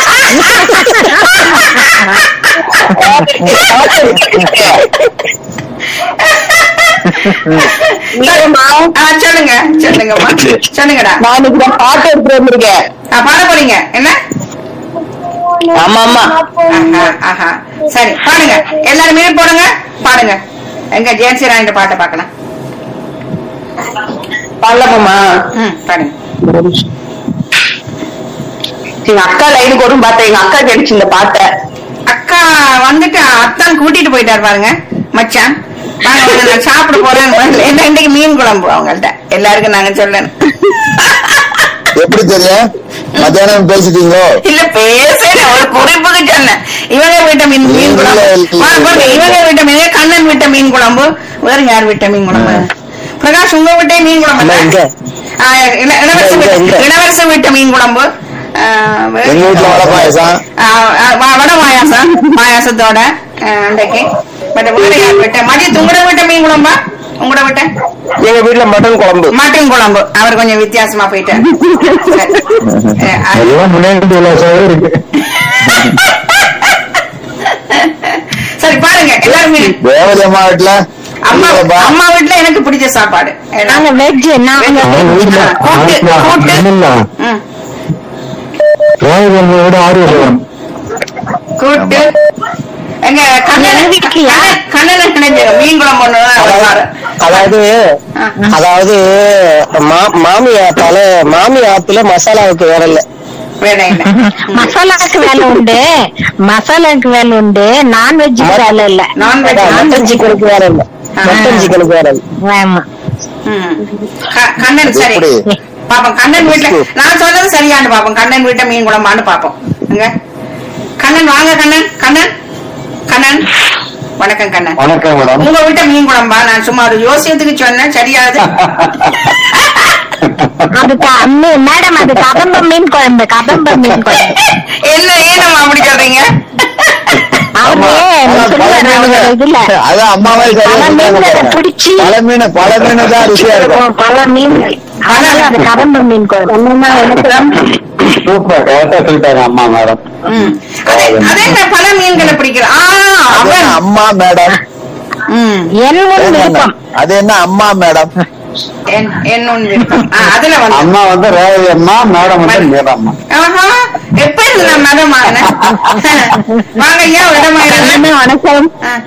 [SPEAKER 2] ஆ, சொல்லுங்க சொல்லுங்கம்மா சொல்லுங்கடா
[SPEAKER 3] நான் இன்னைக்கு தான் பாட்டு எடுத்துட்டு வந்திருக்கேன்
[SPEAKER 2] ஆ, பாட போறீங்க என்ன
[SPEAKER 3] ஆமா ஆமா
[SPEAKER 2] ஆஹா, ஆஹா. சரி பாடுங்க எல்லாரும் மீட் போடுங்க பாடுங்க எங்க ஜெயந்தி ராணிட்ட பாட்டை பார்க்கலாம்
[SPEAKER 3] பாடலாமா
[SPEAKER 2] ம் பாடுங்க
[SPEAKER 3] எங்க அக்கா லைனுக்கு வரும் பார்த்தேன் எங்க அக்கா கிடைச்சு இந்த பாட்டை
[SPEAKER 2] அக்கா வந்துட்டு அத்தான் கூட்டிட்டு போயிட்டார் பாருங்க மச்சான் வாங்க வாங்க, நான் சாப்பிட போறேன் என்ன இன்னைக்கு மீன் குழம்பு அவங்கள்ட்ட எல்லாருக்கும் நாங்க சொல்லணும்
[SPEAKER 8] எப்படி தெரியும் மத்தியானம் பேசிட்டீங்களோ
[SPEAKER 2] இல்ல பேசல ஒரு குறிப்புக்கு சொன்னேன் இவங்க வீட்ட மீன் மீன் குழம்பு
[SPEAKER 8] இல்ல, இல்ல.
[SPEAKER 2] வா, பாருங்க, இவங்க வீட்ட மீன் கண்ணன் வீட்ட மீன் குழம்பு வேற யார் வீட்ட மீன் குழம்பு பிரகாஷ் உங்க வீட்டே மீன் குழம்பு
[SPEAKER 5] அம்மா, இங்க.
[SPEAKER 2] ஆ, இள- இளவரசன்
[SPEAKER 5] இங்க,
[SPEAKER 2] வீட்டு-
[SPEAKER 5] இங்க.
[SPEAKER 2] இளவரசன் வீட்ட மீன் குழம்பு ஆ, வேற-
[SPEAKER 8] எங்க வீட்டுல வடை பாயசம்
[SPEAKER 2] ஆ, ஆ, வ- வடை பாயாசம் பாயாசத்தோட ஆ, அன்றைக்கு பட் வேற யார் வீட்ட மதியத்து உங்களோட வீட்ட மீன் குழம்பா உங்களோட வீட்ட
[SPEAKER 5] எங்க வீட்டுல மட்டன் குழம்பு
[SPEAKER 2] மட்டன் குழம்பு அவர் கொஞ்சம் வித்தியாசமா போயிட்டார் சரி. ஆ, ஆ.
[SPEAKER 9] எல்லாம் முன்னேறிட்டு விலாசாவே இருக்கு
[SPEAKER 2] சரி பாருங்க எல்லாருமே
[SPEAKER 8] தேவதி அம்மா வீட்டுல
[SPEAKER 2] அம்மா
[SPEAKER 8] இல்லப்பா.
[SPEAKER 2] அம்மா வீட்டுல எனக்கு பிடிச்ச சாப்பாடு
[SPEAKER 3] நாங்க வெஜ் நாங்க
[SPEAKER 9] அவங்க வீட்டுல
[SPEAKER 2] கூட்டு கூட்டு
[SPEAKER 9] இல்ல
[SPEAKER 2] ம்,
[SPEAKER 9] ராகுல் விட ஆர்வம்
[SPEAKER 2] கூட்டு எங்க கண்ணன்
[SPEAKER 3] எங்க வீட்லயா?
[SPEAKER 2] கண்ணன் நினைச்ச மீன் குழம்பு ஒண்ணுதான் வைப்பாரு.
[SPEAKER 5] அதாவது
[SPEAKER 2] ஆ.
[SPEAKER 5] அதாவது மா- மாமி ஆத்தால மாமி ஆத்துல மசாலாவுக்கு வேற இல்ல
[SPEAKER 2] வேலை இல்லை
[SPEAKER 3] மசாலாக்கு வேலை உண்டு மசாலாக்கு வேலை உண்டு நான்வெஜ்ஜுக்கு வேலை இல்ல
[SPEAKER 2] நான்வெஜ்
[SPEAKER 5] மட்டன் சிக்கனுக்கு வேற இல்ல மட்டன் சிக்கனுக்கு வேற இல்ல
[SPEAKER 3] ஆமா
[SPEAKER 2] ம். க- கண்ணன் சரி
[SPEAKER 8] எப்படி?
[SPEAKER 2] பாப்போம் கண்ணன் வீட்டுல நான் சொன்னது சரியான்னு பாப்போம் கண்ணன் வீட்டை மீன் குழம்பான்னு பாப்போம் எங்க கண்ணன் வாங்க கண்ணன் கண்ணன் கண்ணன் வணக்கம் கண்ணன்
[SPEAKER 9] வணக்கம் மேடம்
[SPEAKER 2] உங்க வீட்டை மீன் குழம்பா நான் சும்மா ஒரு யோசியத்துக்கு சொன்னேன் சரியாது
[SPEAKER 3] அது க- மீ- மேடம் அது கதம்ப மீன் குழம்பு கதம்ப மீன் குழம்பு
[SPEAKER 2] என்ன ஏனம்மா அப்படி சொல்றீங்க
[SPEAKER 3] அவரு சொல்லுவாரு அவங்க இதுல
[SPEAKER 8] அதான் அம்மா மாதிரி சரியா
[SPEAKER 3] பல
[SPEAKER 8] சொல்றாங்க
[SPEAKER 3] மீன்களை
[SPEAKER 8] பாருங்க.
[SPEAKER 3] பிடிச்சி
[SPEAKER 8] பல மீன் பல மீன் தான் ருசியா இருக்கும்
[SPEAKER 3] பல மீன் அதனால அது கதம்ப மீன் குழம்பு என்னன்னா எனக்கு ரொம்ப
[SPEAKER 9] சூப்பர் கரெக்டா சொல்லிட்டாங்க அம்மா மேடம்
[SPEAKER 2] ம். அது அது என்ன பல மீன்களை பிடிக்கிற ஆ
[SPEAKER 8] அது
[SPEAKER 2] அவன்
[SPEAKER 8] என்ன அம்மா மேடம்
[SPEAKER 2] ம்.
[SPEAKER 3] என் ஒரு விருப்பம்
[SPEAKER 8] அது என்ன அம்மா மேடம்
[SPEAKER 2] என் என்னொன்னு விருப்பம் ஆ, அதுல வந்து
[SPEAKER 9] அம்மா வந்து ரேவதி அம்மா மேடம் வந்து மீரம்மா
[SPEAKER 2] ஆஹா எப்ப இருந்து நான் மதம் ஆனேன் வாங்க ஐயா இடமா
[SPEAKER 3] எல்லாமே வணக்கம்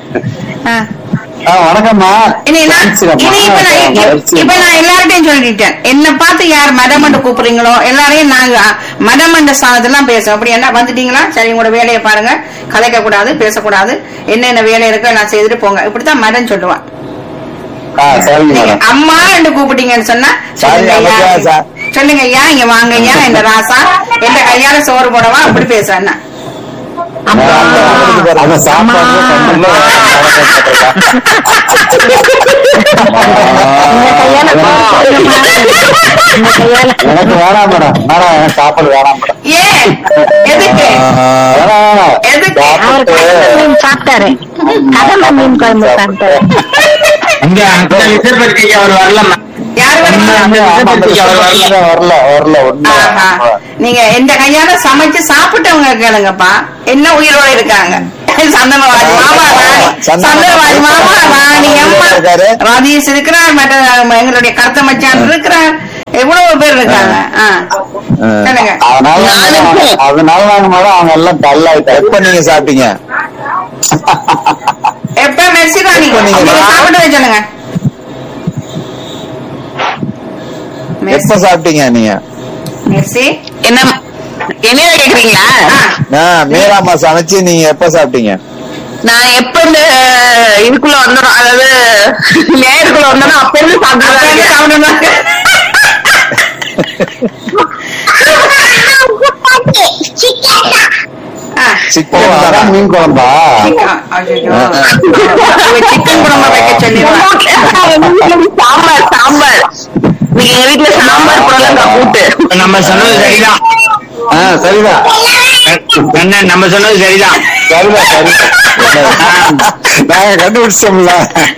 [SPEAKER 9] ஆ வணக்கம்மா
[SPEAKER 2] இனி நான் இனி இப்ப நான் இப்ப நான் எல்லார்ட்டையும் சொல்லிட்டேன் என்ன பார்த்து யார் மதமண்டு கூப்பிடுறீங்களோ எல்லாரையும் நாங்க மதமண்ட சாதத்தெல்லாம் பேசுவோம் அப்படி என்ன வந்துட்டீங்களா சரி உங்களோட வேலையை பாருங்க கலைக்க கூடாது பேசக்கூடாது என்னென்ன வேலை இருக்கோ நான் செய்துட்டு போங்க இப்படித்தான் மதம் சொல்லுவான்
[SPEAKER 9] ஆ சரிங்க
[SPEAKER 2] நீங்க
[SPEAKER 9] மேடம்
[SPEAKER 2] அம்மா என்று கூப்பிட்டீங்கன்னு சொன்னா சொல்லுங்க
[SPEAKER 8] சாரி,
[SPEAKER 2] ஐயா
[SPEAKER 8] அமைதியா சார்.
[SPEAKER 2] சொல்லுங்க ஐயா இங்க வாங்க ஐயா இந்த ராசா எந்த கையால சோறு போடவா அப்படி பேசுறேன் நான்.
[SPEAKER 8] அந்த சாப்பாடு கண்டிப்பா
[SPEAKER 3] இந்த கையால போடுங்கம்மா. இந்த கையால
[SPEAKER 8] எனக்கு வேணாம் மேடம் வேணாம் எனக்கு சாப்பாடு வேணாம் மேடம்
[SPEAKER 2] ஏன் எதுக்கு
[SPEAKER 8] வேணாம்
[SPEAKER 2] எதுக்கு
[SPEAKER 3] அவர் கடலை மீன் சாப்பிட்டாரு கடலை மீன் குழம்பு சாப்பிட்டாரு
[SPEAKER 9] இங்க அந்த விசைப்பட்டிக்கு அவர் வரலம்மா
[SPEAKER 2] யாரு வரீங்க
[SPEAKER 9] அந்த விசைப்பட்டிக்கு அவர் வரல
[SPEAKER 8] வரல வரல ஒண்ணு
[SPEAKER 2] ஆஹா. நீங்க எந்த கையால சமைச்சு சாப்பிட்டவங்க கேளுங்கப்பா என்ன உயிரோட இருக்காங்க சந்தனவாஜ் மாமா ராணி சந்தனவாஜ் மாமா ராணி அம்மா
[SPEAKER 8] இருக்காரு.
[SPEAKER 2] ரதீஷ் இருக்கிறார் மற்ற எங்களுடைய கருத்த மச்சான் இருக்கிறார் எவ்வளவு பேர் இருக்காங்க ஆ. சொல்லுங்க
[SPEAKER 8] அதனால அதனால நாங்க மேடம் அவங்க எல்லாம் டல் ஆயிட்டாங்க எப்ப நீங்க சாப்பிட்டீங்க
[SPEAKER 2] எப்ப மெர்சி ராணி
[SPEAKER 8] இப்ப நீங்க
[SPEAKER 2] நீங்க சாப்பிட்டு சொல்லுங்க
[SPEAKER 8] எப்ப சாப்பிட்டீங்க நீங்க
[SPEAKER 2] மெர்சி
[SPEAKER 5] என்ன என்ன கேக்குறீங்களா
[SPEAKER 2] ஆ.
[SPEAKER 8] ஆ, மீராமா சமைச்சு நீங்க எப்ப சாப்பிட்டீங்க
[SPEAKER 5] நான் எப்ப இந்த இதுக்குள்ள வந்தோம் அதாவது நேருக்குள்ள வந்தோம் அப்ப இருந்து
[SPEAKER 2] அப்ப இருந்து
[SPEAKER 5] சாப்பிடுறாங்க
[SPEAKER 2] சாப்பிடணும் ஆ.
[SPEAKER 8] சிக்கன் அதான் மீன் குழம்பா
[SPEAKER 2] சிக்கன். ஐயையோ.
[SPEAKER 8] ஆ, ஆ.
[SPEAKER 2] இவ சிக்கன் குழம்பு வைக்க சொல்லிடுவா
[SPEAKER 5] சாம்பார் சாம்பார் நீங்க எங்க வீட்டுல சாம்பார் புடலங்காய் கூட்டு
[SPEAKER 9] நம்ம சொன்னது சரிதான்
[SPEAKER 8] ஆ, சரிதான்
[SPEAKER 9] அண்ணன் நம்ம சொன்னது சரிதான்
[SPEAKER 8] சரிதான் சரிதான் நாங்க கண்டுபிடிச்சோம்ல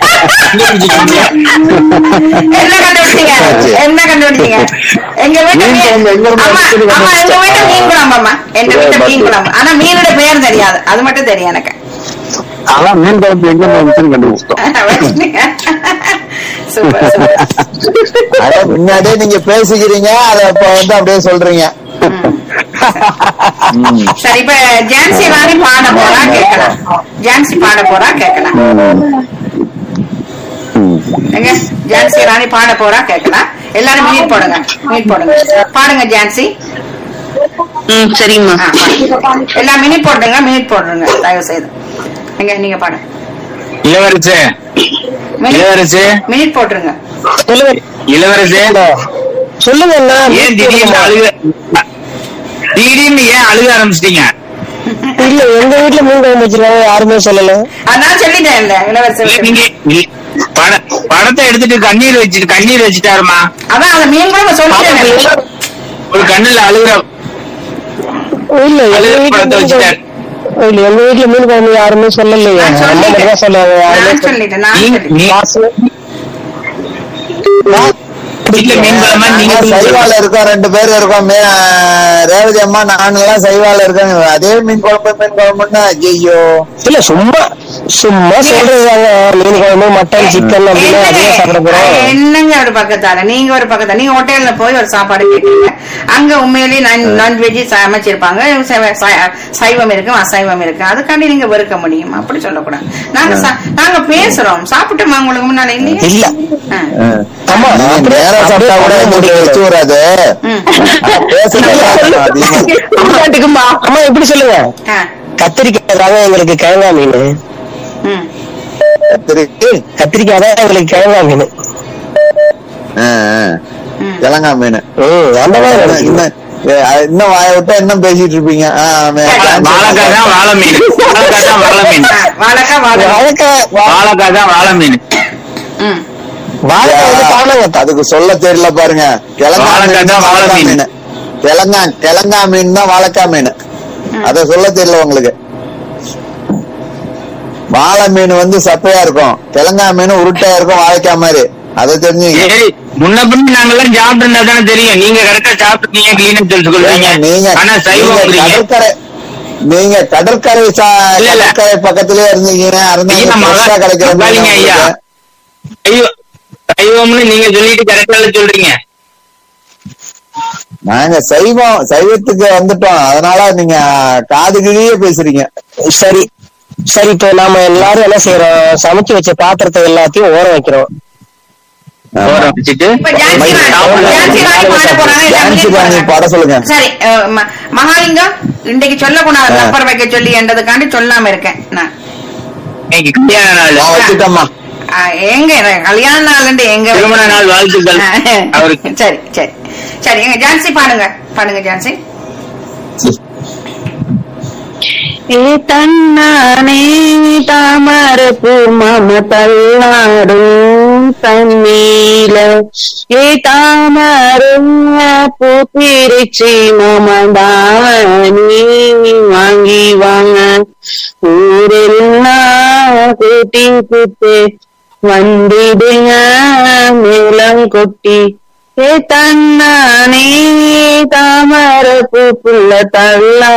[SPEAKER 2] என்ன கண்டுபிடிச்சீங்க என்ன கண்டுபிடிச்சீங்க எங்க வீட்டு
[SPEAKER 8] மீன்
[SPEAKER 2] மீன்
[SPEAKER 8] குழம்பு எங்க
[SPEAKER 2] அம்மா
[SPEAKER 8] இருந்து
[SPEAKER 2] அம்மா எங்க வீட்டு மீன் குழம்பு அம்மா எங்க வீட்டு மீன் குழம்பு ஆனா மீனோட பேர் தெரியாது அது மட்டும் தெரியும் எனக்கு
[SPEAKER 8] அதான் மீன் குழம்பு எங்க வந்துச்சுன்னு கண்டுபிடிச்சோம்
[SPEAKER 2] சூப்பர் சூப்பர்
[SPEAKER 8] அத முன்னாடியே நீங்க பேசிக்கிறீங்க அத இப்ப வந்து அப்படியே சொல்றீங்க ம்.
[SPEAKER 2] சரி இப்ப ஜான்சி ராணி பாட போறா கேட்கலாம் ஜான்சி பாட போறா கேட்கலாம் எங்க ஜான்சி ராணி பாட போறா கேட்கலாம் எல்லாரும் மீட் போடுங்க மீட் போடுங்க பாடுங்க ஜான்சி
[SPEAKER 5] ம் சரிங்கம்மா
[SPEAKER 2] ஆ, பாடுங்க. எல்லாம் மினிட் போடுங்க மினிட் போடுங்க தயவு செய்து எங்க நீங்க பாடுங்க
[SPEAKER 9] இளவரசே இளவரசே
[SPEAKER 2] மினிட் போட்டுருங்க
[SPEAKER 9] இளவரசே
[SPEAKER 1] சொல்லுங்க
[SPEAKER 9] ஏன் திடீர்னு அழுக திடீர்னு ஏன் அழுக ஆரம்பிச்சிட்டீங்க
[SPEAKER 1] இல்ல எங்க வீட்டுல மீன் குழம்பு வச்சிருக்காங்க யாருமே சொல்லல
[SPEAKER 2] அதான் சொல்லிட்டேன் இல்ல இளவரசர்
[SPEAKER 9] நீங்க நீ- பட- படத்தை எடுத்துட்டு கண்ணீர் வச்சுட்டு கண்ணீர் வச்சுட்டாருமா
[SPEAKER 2] அதான் அந்த மீன் கூட சொல்லிட்டேன்
[SPEAKER 9] ஒரு கண்ணுல அழுகுற
[SPEAKER 1] இல்ல எங்க
[SPEAKER 9] அழுகுற
[SPEAKER 1] வீட்டுல
[SPEAKER 9] படத்தை
[SPEAKER 1] மீன்
[SPEAKER 9] வச்சுட்டாரு
[SPEAKER 1] குழம்பு- இல்ல எங்க வீட்டுல மீன் குழம்பு யாருமே சொல்லலையே
[SPEAKER 2] நான்
[SPEAKER 1] அம்மா மட்டும்
[SPEAKER 2] சொல்லிட்டேன்
[SPEAKER 1] தான் சொல்லாங்க யாருமே
[SPEAKER 2] நான் சொல்லிட்டேன் நான்
[SPEAKER 9] நீ-
[SPEAKER 2] சொல்லிட்டேன்
[SPEAKER 9] நீ-
[SPEAKER 1] வாசல்
[SPEAKER 9] வீட்டுல மீன் குழம்பா நீங்க
[SPEAKER 8] நாங்க சைவால இருக்கோம் ரெண்டு பேரும் இருக்கோம் மே- ரேவதி அம்மா நானு எல்லாம் சைவால இருக்காங்க அதே மீன் குழம்பு மீன் குழம்புன்னா ஐயோ
[SPEAKER 1] இல்ல சும்மா சும்மா சொல்றாங்க மீன் குழம்பு மட்டன் சிக்கன் அப்படின்னா அதே சாப்பிட போறோம்
[SPEAKER 2] என்னங்க ஒரு பக்கத்தால நீங்க ஒரு பக்கத்தால நீங்க ஹோட்டல்ல போய் ஒரு சாப்பாடு கேட்டீங்க அங்க உண்மையிலேயே நான்வெஜ் சமைச்சிருப்பாங்க சைவ- சை- சைவம் இருக்கும் அசைவம் இருக்கு அதுக்காண்டி நீங்க வெறுக்க முடியும் அப்படி சொல்லக்கூடாது நாங்க சா- நாங்க பேசுறோம் சாப்பிட்டோமா உங்களுக்கு முன்னால இல்லையா
[SPEAKER 9] இல்ல
[SPEAKER 2] ஆ.
[SPEAKER 1] ஆமா
[SPEAKER 8] நீங்க
[SPEAKER 1] அப்படியே-
[SPEAKER 8] நேரா சாப்பிட்டா கூட
[SPEAKER 1] அப்படியே
[SPEAKER 8] உங்களுக்கு வச்சு வராது
[SPEAKER 2] ம்.
[SPEAKER 8] பேசுறது அதிகமா
[SPEAKER 1] அம்மாட்டுக்குமா அம்மா இப்படி சொல்லுங்க
[SPEAKER 2] ஆ.
[SPEAKER 1] கத்திரிக்காய் தாங்க எங்களுக்கு கிழங்கா மீன்
[SPEAKER 2] ம்.
[SPEAKER 8] கத்திரிக்கு
[SPEAKER 1] கத்திரிக்காய் தான் எங்களுக்கு கிழங்கா மீன்
[SPEAKER 8] ஆ, ஆ.
[SPEAKER 2] ம்.
[SPEAKER 8] கிழங்கா மீன்
[SPEAKER 1] ம், அந்த மாதிரி
[SPEAKER 8] இன்னும்
[SPEAKER 1] இருக்கு.
[SPEAKER 8] இன்னும் ஏ, அது இன்னும் வாய விட்டா இன்னும் பேசிட்டு இருப்பீங்க ஆ, மே-
[SPEAKER 9] வாழைக்காய் தான் வாழை மீன் வாழைக்காய் தான் வாழை மீன்
[SPEAKER 2] ஆ, வாழைக்காய் வாழைக்காய்
[SPEAKER 1] வாழைக்காய் வா-
[SPEAKER 9] வாழைக்காய் தான் வாழை மீன்
[SPEAKER 2] ம்.
[SPEAKER 1] வாழைக்காய் வந்து காணாங்கத்தா
[SPEAKER 8] அதுக்கு சொல்ல தெரியல பாருங்க கிழங்கா
[SPEAKER 9] வாழைக்காய்
[SPEAKER 8] மீன்
[SPEAKER 9] தான்
[SPEAKER 8] தான்
[SPEAKER 9] வாழை
[SPEAKER 8] வாழைக்காய்
[SPEAKER 9] மீன்.
[SPEAKER 8] மீன் கிழங்கா கிழங்கா மீன் தான் வாழைக்காய் மீன் அத சொல்ல தெரியல உங்களுக்கு வாழை மீன் வந்து சப்பையா இருக்கும் கிழங்கா மீன் உருட்டையா இருக்கும் வாழைக்காய் மாதிரி அதை தெரிஞ்சுங்க
[SPEAKER 9] சரி முன்ன பின்ன நாங்கெல்லாம் சாப்பிட்டு இருந்தா தானே தெரியும் நீங்க கரெக்டா சாப்பிட்டுருக்கீங்க கிளீன் சொல்லி சொல்றீங்க
[SPEAKER 8] ஏங்க, நீங்க
[SPEAKER 9] ஆனா
[SPEAKER 8] நீங்க
[SPEAKER 9] சைவம்
[SPEAKER 8] கடற்கரை நீங்க கடற்கரை சா-
[SPEAKER 9] இல்ல, இல்ல.
[SPEAKER 8] கடற்கரை பக்கத்திலே இருந்தீங்க இருந்தாங்க
[SPEAKER 9] ஐயா, மகா-
[SPEAKER 8] ஃப்ரெஷ்ஷா கிடைக்கிற மீன்
[SPEAKER 9] மகாலிங்க ஐயா.
[SPEAKER 8] உங்களுக்கு.
[SPEAKER 9] சைவம் சைவம்னு நீங்க சொல்லிட்டு கரெக்டா சொல்றீங்க
[SPEAKER 8] நாங்க சைவம் சைவத்துக்கு வந்துட்டோம் அதனால நீங்க காது கிழியே பேசுறீங்க
[SPEAKER 1] சரி சரி இப்போ நாம எல்லாரும் என்ன செய்யறோம் சமைச்சு வச்ச பாத்திரத்தை எல்லாத்தையும் ஓரம் வைக்கிறோம்
[SPEAKER 9] ஓர வச்சுட்டு
[SPEAKER 2] இப்ப ஜான்சி ராணி ஜான்சி ராணி பாட போறாங்க எல்லாம்
[SPEAKER 8] ஜான்சி
[SPEAKER 2] minute
[SPEAKER 8] ராணி
[SPEAKER 2] போடுங்க.
[SPEAKER 8] பாட சொல்லுங்க
[SPEAKER 2] சரி அஹ், ம- மகாலிங்கம் இன்றைக்கு சொல்லக்கூடாது நம்பர் வைக்க சொல்லி என்றதுக்காண்டி சொல்லாம இருக்கேன் நான்
[SPEAKER 9] இன்னைக்கு கல்யாண நாள்
[SPEAKER 8] நான் வச்சுட்டோம்மா
[SPEAKER 2] ஆ, எங்க கல்யாண நாள் எங்க
[SPEAKER 9] திருமண நாள் வாழ்த்துக்கள் அவருக்கு
[SPEAKER 2] சரி சரி சரி எங்க ஜான்சி பாடுங்க பாடுங்க ஜான்சி
[SPEAKER 10] ஏ தன்னானே தாமர பூ மம தள்ளாடும் தண்ணீல ஏ தாமர பூ பிரிச்சி மமதானி வாங்கி வாங்க ஊரெல்லாம் கூட்டி குத்து வந்திடுங்க மேளம் கொட்டி ஏ தன்னானே தாமர பூ புள்ள தள்ளா